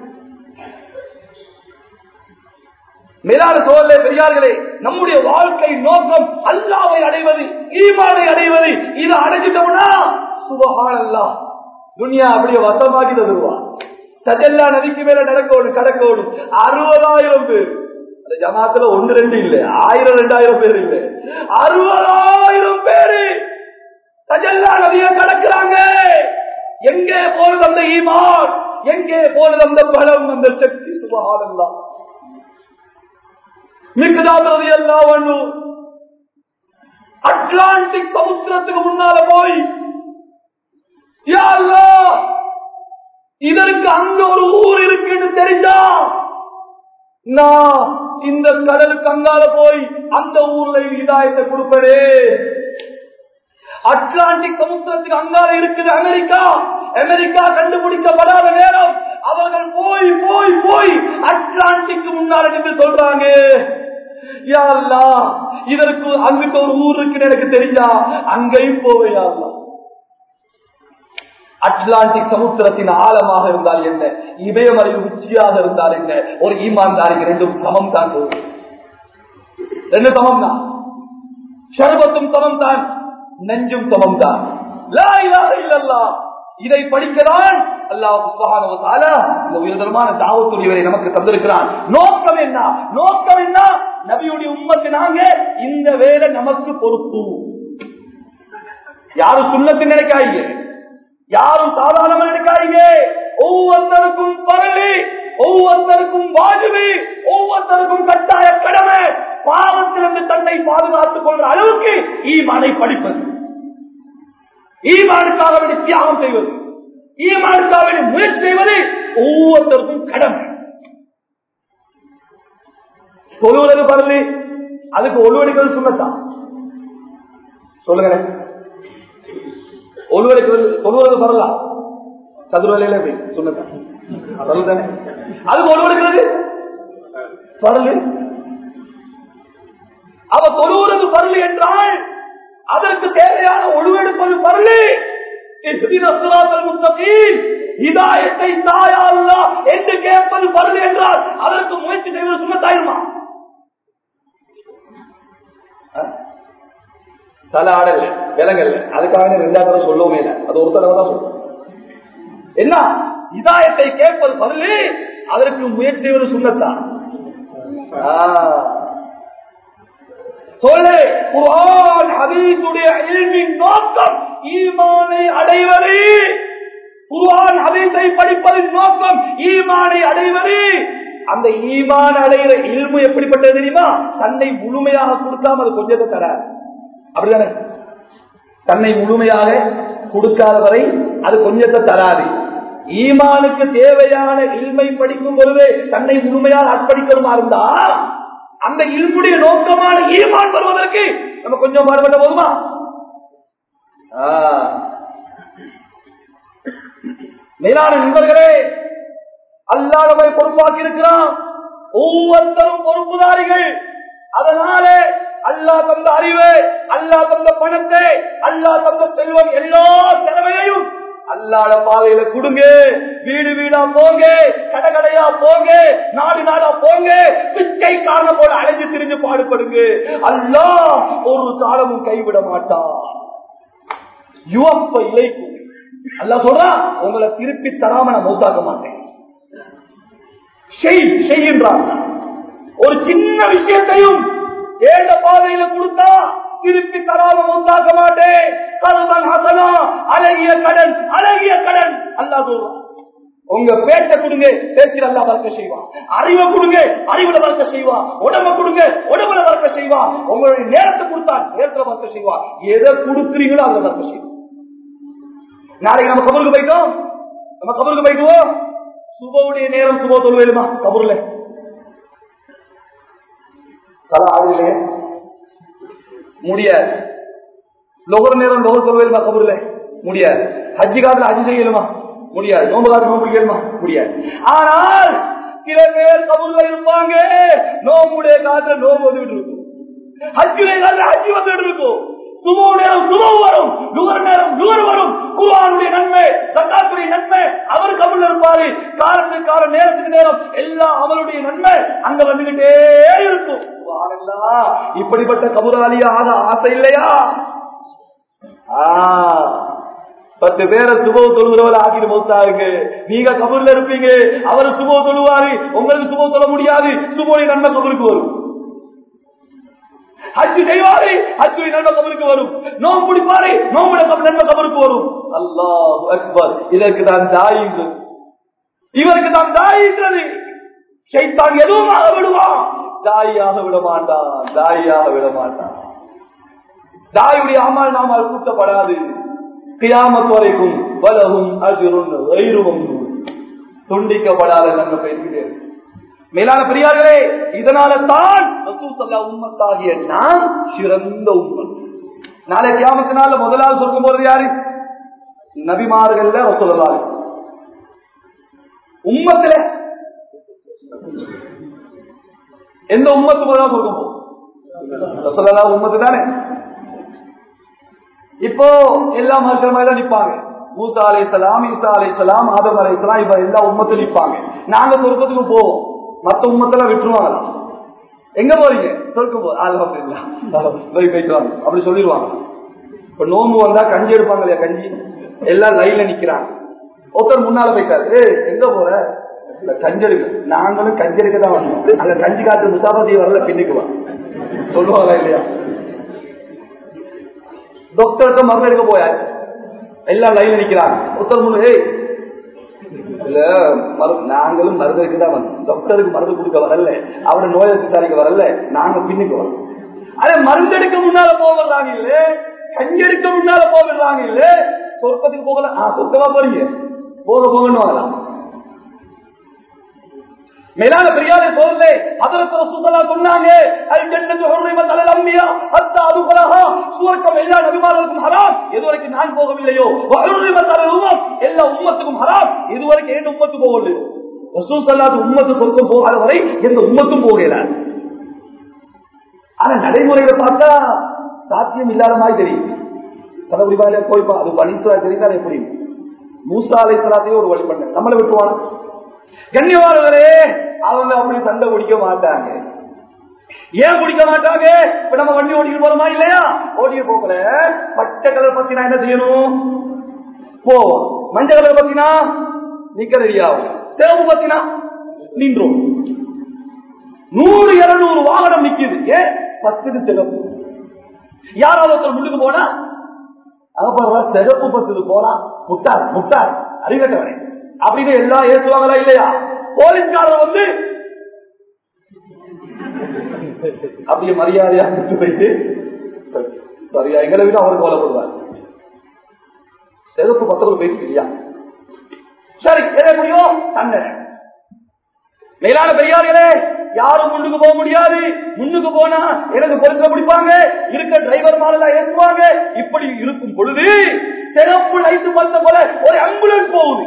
மேலான சோழர்களே பெரியார்களே நம்முடைய வாழ்க்கை நோக்கம் அல்லாவை அடைவது ஈமானை அடைவது இது அடைஞ்சிட்டோம்னா சுபகான் அல்லா துனியா அப்படியே வசமாக்கி தருவான் சஜல்லா நதிக்கு மேல நடக்கணும் கடக்கணும் அறுபதாயிரம் பேர் அந்த ஜமாத்துல ஒன்று ரெண்டு இல்ல ஆயிரம் ரெண்டாயிரம் பேர் இல்ல அறுபதாயிரம் பேரு சஜல்லா நதிய கடக்குறாங்க எங்கே போனது அந்த ஈமான் எங்கே போனது அந்த பலம் அந்த சக்தி சுபகானல்லா மிகுதாது எல்லாம் ஒண்ணும் அட்லாண்டிக் சமுத்திரத்துக்கு முன்னால போய் யா அல்லாஹ், இதற்கு அங்க ஒரு ஊர் இருக்குன்னு தெரிஞ்சா நான் இந்த கடலுக்கு அங்கால போய் அந்த ஊர்ல இதாயத்தை கொடுப்பதே அட்லாண்டிக் சமுத்திரத்துக்கு அங்கால இருக்குது அமெரிக்கா அமெரிக்கா கண்டுபிடிக்கப்படாத நேரம் அவர்கள் போய் போய் போய் அட்லாண்டிக் முன்னால நின்று சொல்றாங்க யா அல்லாஹ், இதற்கு அங்கிட்ட ஒரு ஊர் இருக்குன்னு எனக்கு தெரிஞ்சா அங்கேயும் போவையா அல்லாஹ். அட்லாண்டிக் சமுத்திரத்தின் ஆழமாக இருந்தால் என்ன இமயமலை உச்சியாக இருந்தால் என்ன ஒரு ஈமான்தாரிக்கு ரெண்டும் சமம் தான் போகும் ரெண்டு சமம் தான் ஷர்பத்தும் சமம் தான் நெஞ்சும் சமம் தான் லா இலாஹ இல்லல்லாஹ். இதை படிக்கதான் அல்லாஹ் சுப்ஹானஹு வ தஆலா இந்த உயர்தரமான தாவத்துடையவரை நமக்கு தந்திருக்கிறான் நோக்கம் என்ன நோக்கம் என்ன நபியுடைய உம்மத்து நாங்க இந்த வேலை நமக்கு பொறுப்பு யாரும் சுண்ணத்து நினைக்காதீங்க யாரும் சாதாரண நினைக்காதீங்க ஒவ்வொருத்தருக்கும் பரலி ஒவ்வொருத்தருக்கும் வாஜிபி ஒவ்வொருத்தருக்கும் கட்டாய கடமை பாவத்திலிருந்து தன்னை பாதுகாத்துக் கொள்ற அளவுக்கு ஈமானை படிப்பது ஈமானுக்காக வேண்டி தியாகம் செய்வது ஈமானுக்காக வேண்டி முயற்சி செய்வது ஒவ்வொருத்தருக்கும் கடமை தொழுவது பரலி அதுக்கு ஒழுவடிக்கிறது சுண்ணத்தான் சொல்லுங்களேன் ஒருவருக்கு சொல்வது வரலாம் சதுரலையில எப்படி சொன்னதான் தானே அதுக்கு ஒருவருக்கிறது பரலு அவ தொழுவது பரலு என்றால் அதற்கு தேவையான ஒழுவெடுப்பது பரலு இதாயத்தை தாயா அல்லா என்று கேட்பது பரலு என்றால் அதற்கு முயற்சி செய்வது சுண்ணத்தாயிருமா தலை ஆடல விலங்கல்ல அதுக்காக ரெண்டாவது தடவை சொல்லவுமே இல்லை அது ஒரு தடவை தான் சொல்லுவோம் என்ன இதாயத்தை கேட்பது பதிலு அதற்கு முயற்சி செய்வது சுண்ணத்தான் சொல்லு குரான் ஹதீசுடைய இல்மின் நோக்கம் ஈமானை அடைவது குரான் ஹதீஸை படிப்பதின் நோக்கம் ஈமானை அடைவது அந்த ஈமான் அடைகிற இல்மு எப்படிப்பட்டது தெரியுமா தன்னை முழுமையாக கொடுக்காம அது கொஞ்சத்தை தராது அப்படிதானே தன்னை முழுமையாக கொடுக்காத வரை அது கொஞ்சத்தை தராது ஈமானுக்கு தேவையான இல்மை படிக்கும் பொழுது தன்னை முழுமையாக அர்ப்பணிக்கணுமா இருந்தா அந்த இல்முடைய நோக்கமான ஈமான் வருவதற்கு நம்ம கொஞ்சம் பாடுபட்ட போதுமா மேலான நண்பர்களே அல்லா நம்மை பொறுப்பாக்கி இருக்கிறான் ஒவ்வொருத்தரும் பொறுப்புதாரிகள் அதனால அல்லா தந்த அறிவு அல்லா தந்த பணத்தை அல்லா தந்த செல்வம் எல்லா திறமையையும் அல்லாட பாதையில கொடுங்க வீடு வீடா போங்க கடை கடையா போங்க நாடு நாடா போங்க பிச்சை காண போல அழைஞ்சு திரிஞ்சு பாடுபடுங்க அல்லா ஒரு காலமும் கைவிட மாட்டான் யுவப்ப இலைக்கும் அல்லா சொல்றான் உங்களை திருப்பி தராம நான் மௌத்தாக்க மாட்டேன் செய் செய்கின்றான் ஒரு சின்ன விஷயத்தையும் ஏழ பாதையில கொடுத்தா திருப்பி தராம உண்டாக்க மாட்டேன் கருதன் ஹசனா அழகிய கடன் அழகிய கடன் அல்லாஹ் சொல்றான் உங்க பேச்ச கொடுங்க பேச்சில் அல்லா வர்க்க செய்வான் அறிவை கொடுங்க அறிவுல வர்க்க செய்வான் உடம்ப கொடுங்க உடம்புல வர்க்க செய்வான் உங்களுடைய நேரத்தை கொடுத்தான் நேரத்துல வர்க்க செய்வான் எதை கொடுக்குறீங்களோ அதை வர்க்க செய்வான் நாளைக்கு நம்ம கபருக்கு போயிட்டோம் நம்ம கபருக்கு போயிட்டுவோம் சுபவுடைய நேரம் சுப தொழுவேலுமா கபூர்ல தலா ஆகுதில்லையே முடியாது லொகர் நேரம் லொகர் தொழுவேலுமா கபூர்ல முடியாது ஹஜ்ஜி காலத்துல ஹஜ்ஜி செய்யலுமா முடியாது நோம்பு காலத்துல நோம்பு பிடிக்கலுமா முடியாது ஆனால் சில பேர் கபூர்ல இருப்பாங்க நோம்புடைய காலத்துல நோம்பு வந்துட்டு இருக்கும் ஹஜ்ஜுடைய காலத்துல ஹஜ்ஜி வந்துட்டு இருக்கும் சுபோ நேரம் சுபம் வரும் நுகர் நேரம் நுகர் வரும் குர்ஆனுடைய நன்மை சக்காத்துடைய நன்மை அவர் கபுல் இருப்பாரு காலத்துக்கு காலம் நேரத்துக்கு நேரம் எல்லாம் அவருடைய நன்மை அங்க வந்துகிட்டே இருக்கும் சுப்ஹானல்லாஹ். இப்படிப்பட்ட கபுராலியா ஆக ஆசை இல்லையா ஆ, பத்து பேரை சுபோ தொழுகிறவர் ஆக்கிட்டு மௌத்தாருங்க நீங்க கபூர்ல இருப்பீங்க அவர் சுபோ தொழுவாரு உங்களுக்கு சுபோ சொல்ல முடியாது சுபோடைய நன்மை கபருக்கு வரும் ஹஜ்ஜு செய்வாரு ஹஜ்ஜு நன்மை கபருக்கு வரும் நோம்பு பிடிப்பாரு நோம்புட கப- நன்மை கபருக்கு வரும் அல்லாஹ் அக்பர் இதற்கு தான் தாயின்றது இவருக்கு தான் தாயின்றது ஷைத்தான் எதுவும் ஆக விடுவான் தாயாக விட மாட்டான் தாயாக விட மாட்டான் தாயுடைய அமல் நாமால் கூட்டப்படாது கியாமத் வரைக்கும் வலகும் அஜுருன் வைருவம் துண்டிக்கப்படாத நன்மை பேசுகிறேன் மேலான பெரியார்களே இதனால தான் ரசூசல்லா உம்மத்தாகிய நான் சிறந்த உம்மத் நாளை கியாமத்து நாள்ல முதலாவது சொல்லும் போது யாரு நபிமார்கள்ல ரசூலல்லா உம்மத்துல எந்த உம்மத்து முதலாவது சொல்லும் போது ரசூலல்லா உம்மத்து தானே இப்போ எல்லா மனுஷன் தான் நிப்பாங்க மூசா அலை சலாம் ஈசா அலை சலாம் ஆதம் அலை சலாம் இப்ப எல்லா உம்மத்திலும் நிப்பாங்க நாங்க சொர்க்கத்துக்கு போவோம் மத்த உம்மத்தெல்லாம் விட்டுருவாங்க எங்க போறீங்க சொர்க்கம் போ அல்ஹம்துலில்லாஹ் போய் போயிட்டு வாங்க அப்படி சொல்லிடுவாங்க இப்ப நோம்பு வந்தா கஞ்சி எடுப்பாங்க இல்லையா கஞ்சி எல்லாம் லைன்ல நிக்கிறாங்க ஒருத்தர் முன்னால போயிட்டாரு ஏய் எங்க போற இல்ல, கஞ்சி எடுக்க நாங்களும் கஞ்சி எடுக்க தான் வந்தோம் அங்க கஞ்சி காத்து முசாபதி வரல பின்னுக்கு வா சொல்லுவாங்களா இல்லையா டாக்டருக்கு மருந்து எடுக்க போயாரு எல்லாம் லைன்ல நிக்கிறாங்க ஒருத்தர் முன்னு ஏய் இல்ல மரு- நாங்களும் மருந்து எடுக்க தான் வந்தோம் டாக்டருக்கு மருந்து கொடுக்க வரல அவரை நோயை விசாரிக்க வரல நாங்க பின்னுக்கு வரோம் அதே மருந்து எடுக்க முன்னால போகிறாங்க இல்ல கஞ்சி எடுக்க முன்னால போகிறாங்க இல்ல சொர்க்கத்துக்கு போகல ஆ சொர்க்கமா போறீங்க போக போகணும் வாங்கலாம் மேலான பெரியாரை சோதனை அதற்கு ரசூலுல்லாஹ் சொன்னாங்க அல் ஜன்னத்து ஹுர்ரிமத் அலல் அன்பியா ஹத்தா அதுகலஹா சுவர்க்கம் எல்லா நபிமார்களுக்கும் ஹராம் எதுவரைக்கும் நான் போகவில்லையோ வ ஹுர்ரிமத் அலல் உம்மம் எல்லா உம்மத்துக்கும் ஹராம் எதுவரைக்கும் எந்த உம்மத்து போகவில்லை ரசூல் ஸல்லல்லாஹு உம்மத்து சொர்க்கம் போகாத வரை எந்த உம்மத்தும் போகல ஆனா நடைமுறையில பார்த்தா சாத்தியம் இல்லாத மாதிரி தெரியும் தலபடி வாயில போய்ப்பா அது பணித்துவா தெரிந்தால் எப்படி மூசா அலைத்தலாத்தையும் ஒரு வழி பண்ண நம்மளை விட்டுவாங்க கண்ணியவானவரே அவங்க அப்படி சண்டை குடிக்க மாட்டாங்க ஏன் குடிக்க மாட்டாங்க இப்ப நம்ம வண்டி ஓட்டிட்டு போறோமா இல்லையா ஓட்டிட்டு போகல பச்சை கலர் பத்தினா என்ன செய்யணும் போவோம் மஞ்சள் கலர் பத்தினா நிக்க ரெடியாகும் சிவப்பு பத்தினா நின்றோம் நூறு இருநூறு வாகனம் நிக்குது ஏன் பத்துக்கு சிவப்பு யாராவது ஒருத்தர் முன்னுக்கு போனா அகப்படுற சிகப்பு பத்துக்கு போறான் முட்டார் முட்டார் அறிவட்டவனே அப்படின்னு எல்லாம் ஏற்றுவாங்களா இல்லையா போலீஸ்காரர் வந்து அப்படியே மரியாதையா விட்டு போயிட்டு சரியா எங்களை விட அவர் கவலைப்படுவார் சிகப்பு பத்திரம் போயிட்டு இல்லையா சரி எதை முடியும் சண்டை மேலான பெரியார்களே யாரும் முன்னுக்கு போக முடியாது முன்னுக்கு போனா எனக்கு பொருத்த பிடிப்பாங்க இருக்க டிரைவர் மாடெல்லாம் ஏற்றுவாங்க இப்படி இருக்கும் பொழுது சிறப்பு லைட்டு பத்த போல ஒரு ஆம்புலன்ஸ் போகுது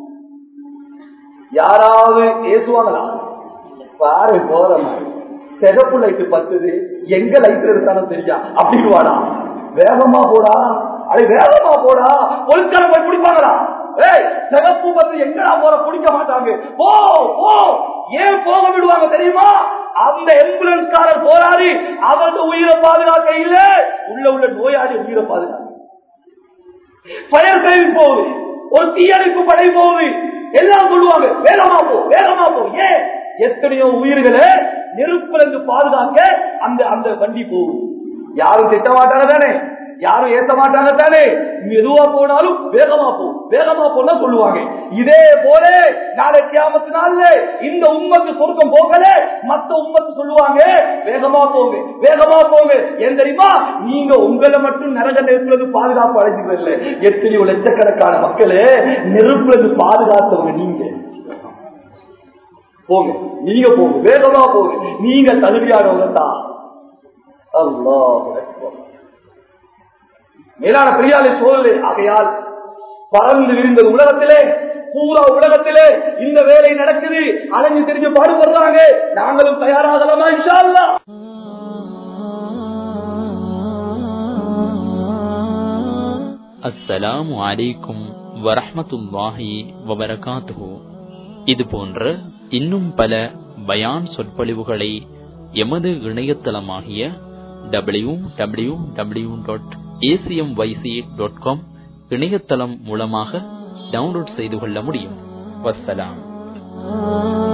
யாராவது ஏசுவாங்களா பாரு போற மாதிரி சிகப்பு லைட்டு பத்துது எங்க லைட் எடுத்தாலும் தெரியா அப்படின்னு வாடா வேகமா போடா அடே வேகமா போடா பொருட்களை போய் பிடிப்பாங்களா ஏய் சிகப்பு பத்து எங்கடா போற பிடிக்க மாட்டாங்க போ போ ஏன் போக விடுவாங்க தெரியுமா அந்த ஆம்புலன்ஸ்காரர் போராடி அவரது உயிரை பாதுகாக்க இல்ல உள்ள உள்ள நோயாளி உயிரை பாதுகாக்க ஃபயர் சர்வீஸ் போகுது ஒரு தீயணைப்பு படை போகுது எல்லாம் சொல்லுவாங்க வேகமா போ வேகமா போ ஏன் எத்தனையோ உயிர்களை நெருப்புல இருந்து பாதுகாக்க அந்த அந்த வண்டி போகும் யாரும் திட்ட மாட்டாங்க தானே யாரும் ஏத்த மாட்டாங்க தானே மெதுவா போனாலும் வேகமா போ வேகமா போனா சொல்லுவாங்க இதே போல நாளை கியாமத்து நாள்ல இந்த உம்மத்து சொர்க்கம் போகல மத்த உம்மத்து சொல்லுவாங்க வேகமா போங்க வேகமா போங்க ஏன் தெரியுமா நீங்க உங்களை மட்டும் நரக நெருப்புல இருந்து பாதுகாப்பு அடைஞ்சுக்கல எத்தனையோ லட்சக்கணக்கான மக்களே நெருப்புல இருந்து பாதுகாத்தவங்க நீங்க போங்க நீங்க போங்க வேகமா போங்க நீங்க தகுதியானவங்க தான் அல்லாஹ் மேலான பிரியாலை சோழலே ஆகையால் பறந்து விரிந்த உலகத்திலே பூரா உலகத்திலே இந்த வேலை நடக்குது அலைஞ்சு தெரிஞ்சு பாடுபடுறாங்க நாங்களும் தயாராகலாமா இன்ஷா அல்லாஹ் அஸ்ஸலாமு அலைக்கும் வரஹ்மத்துல்லாஹி வபரகாத்துஹு இது போன்ற இன்னும் பல பயான் சொற்பொழிவுகளை எமது இணையதளமாகிய W W W dot ACM YC dot com இணையதளம் மூலமாக டவுன்லோட் செய்து கொள்ள முடியும் வஸ்ஸலாம்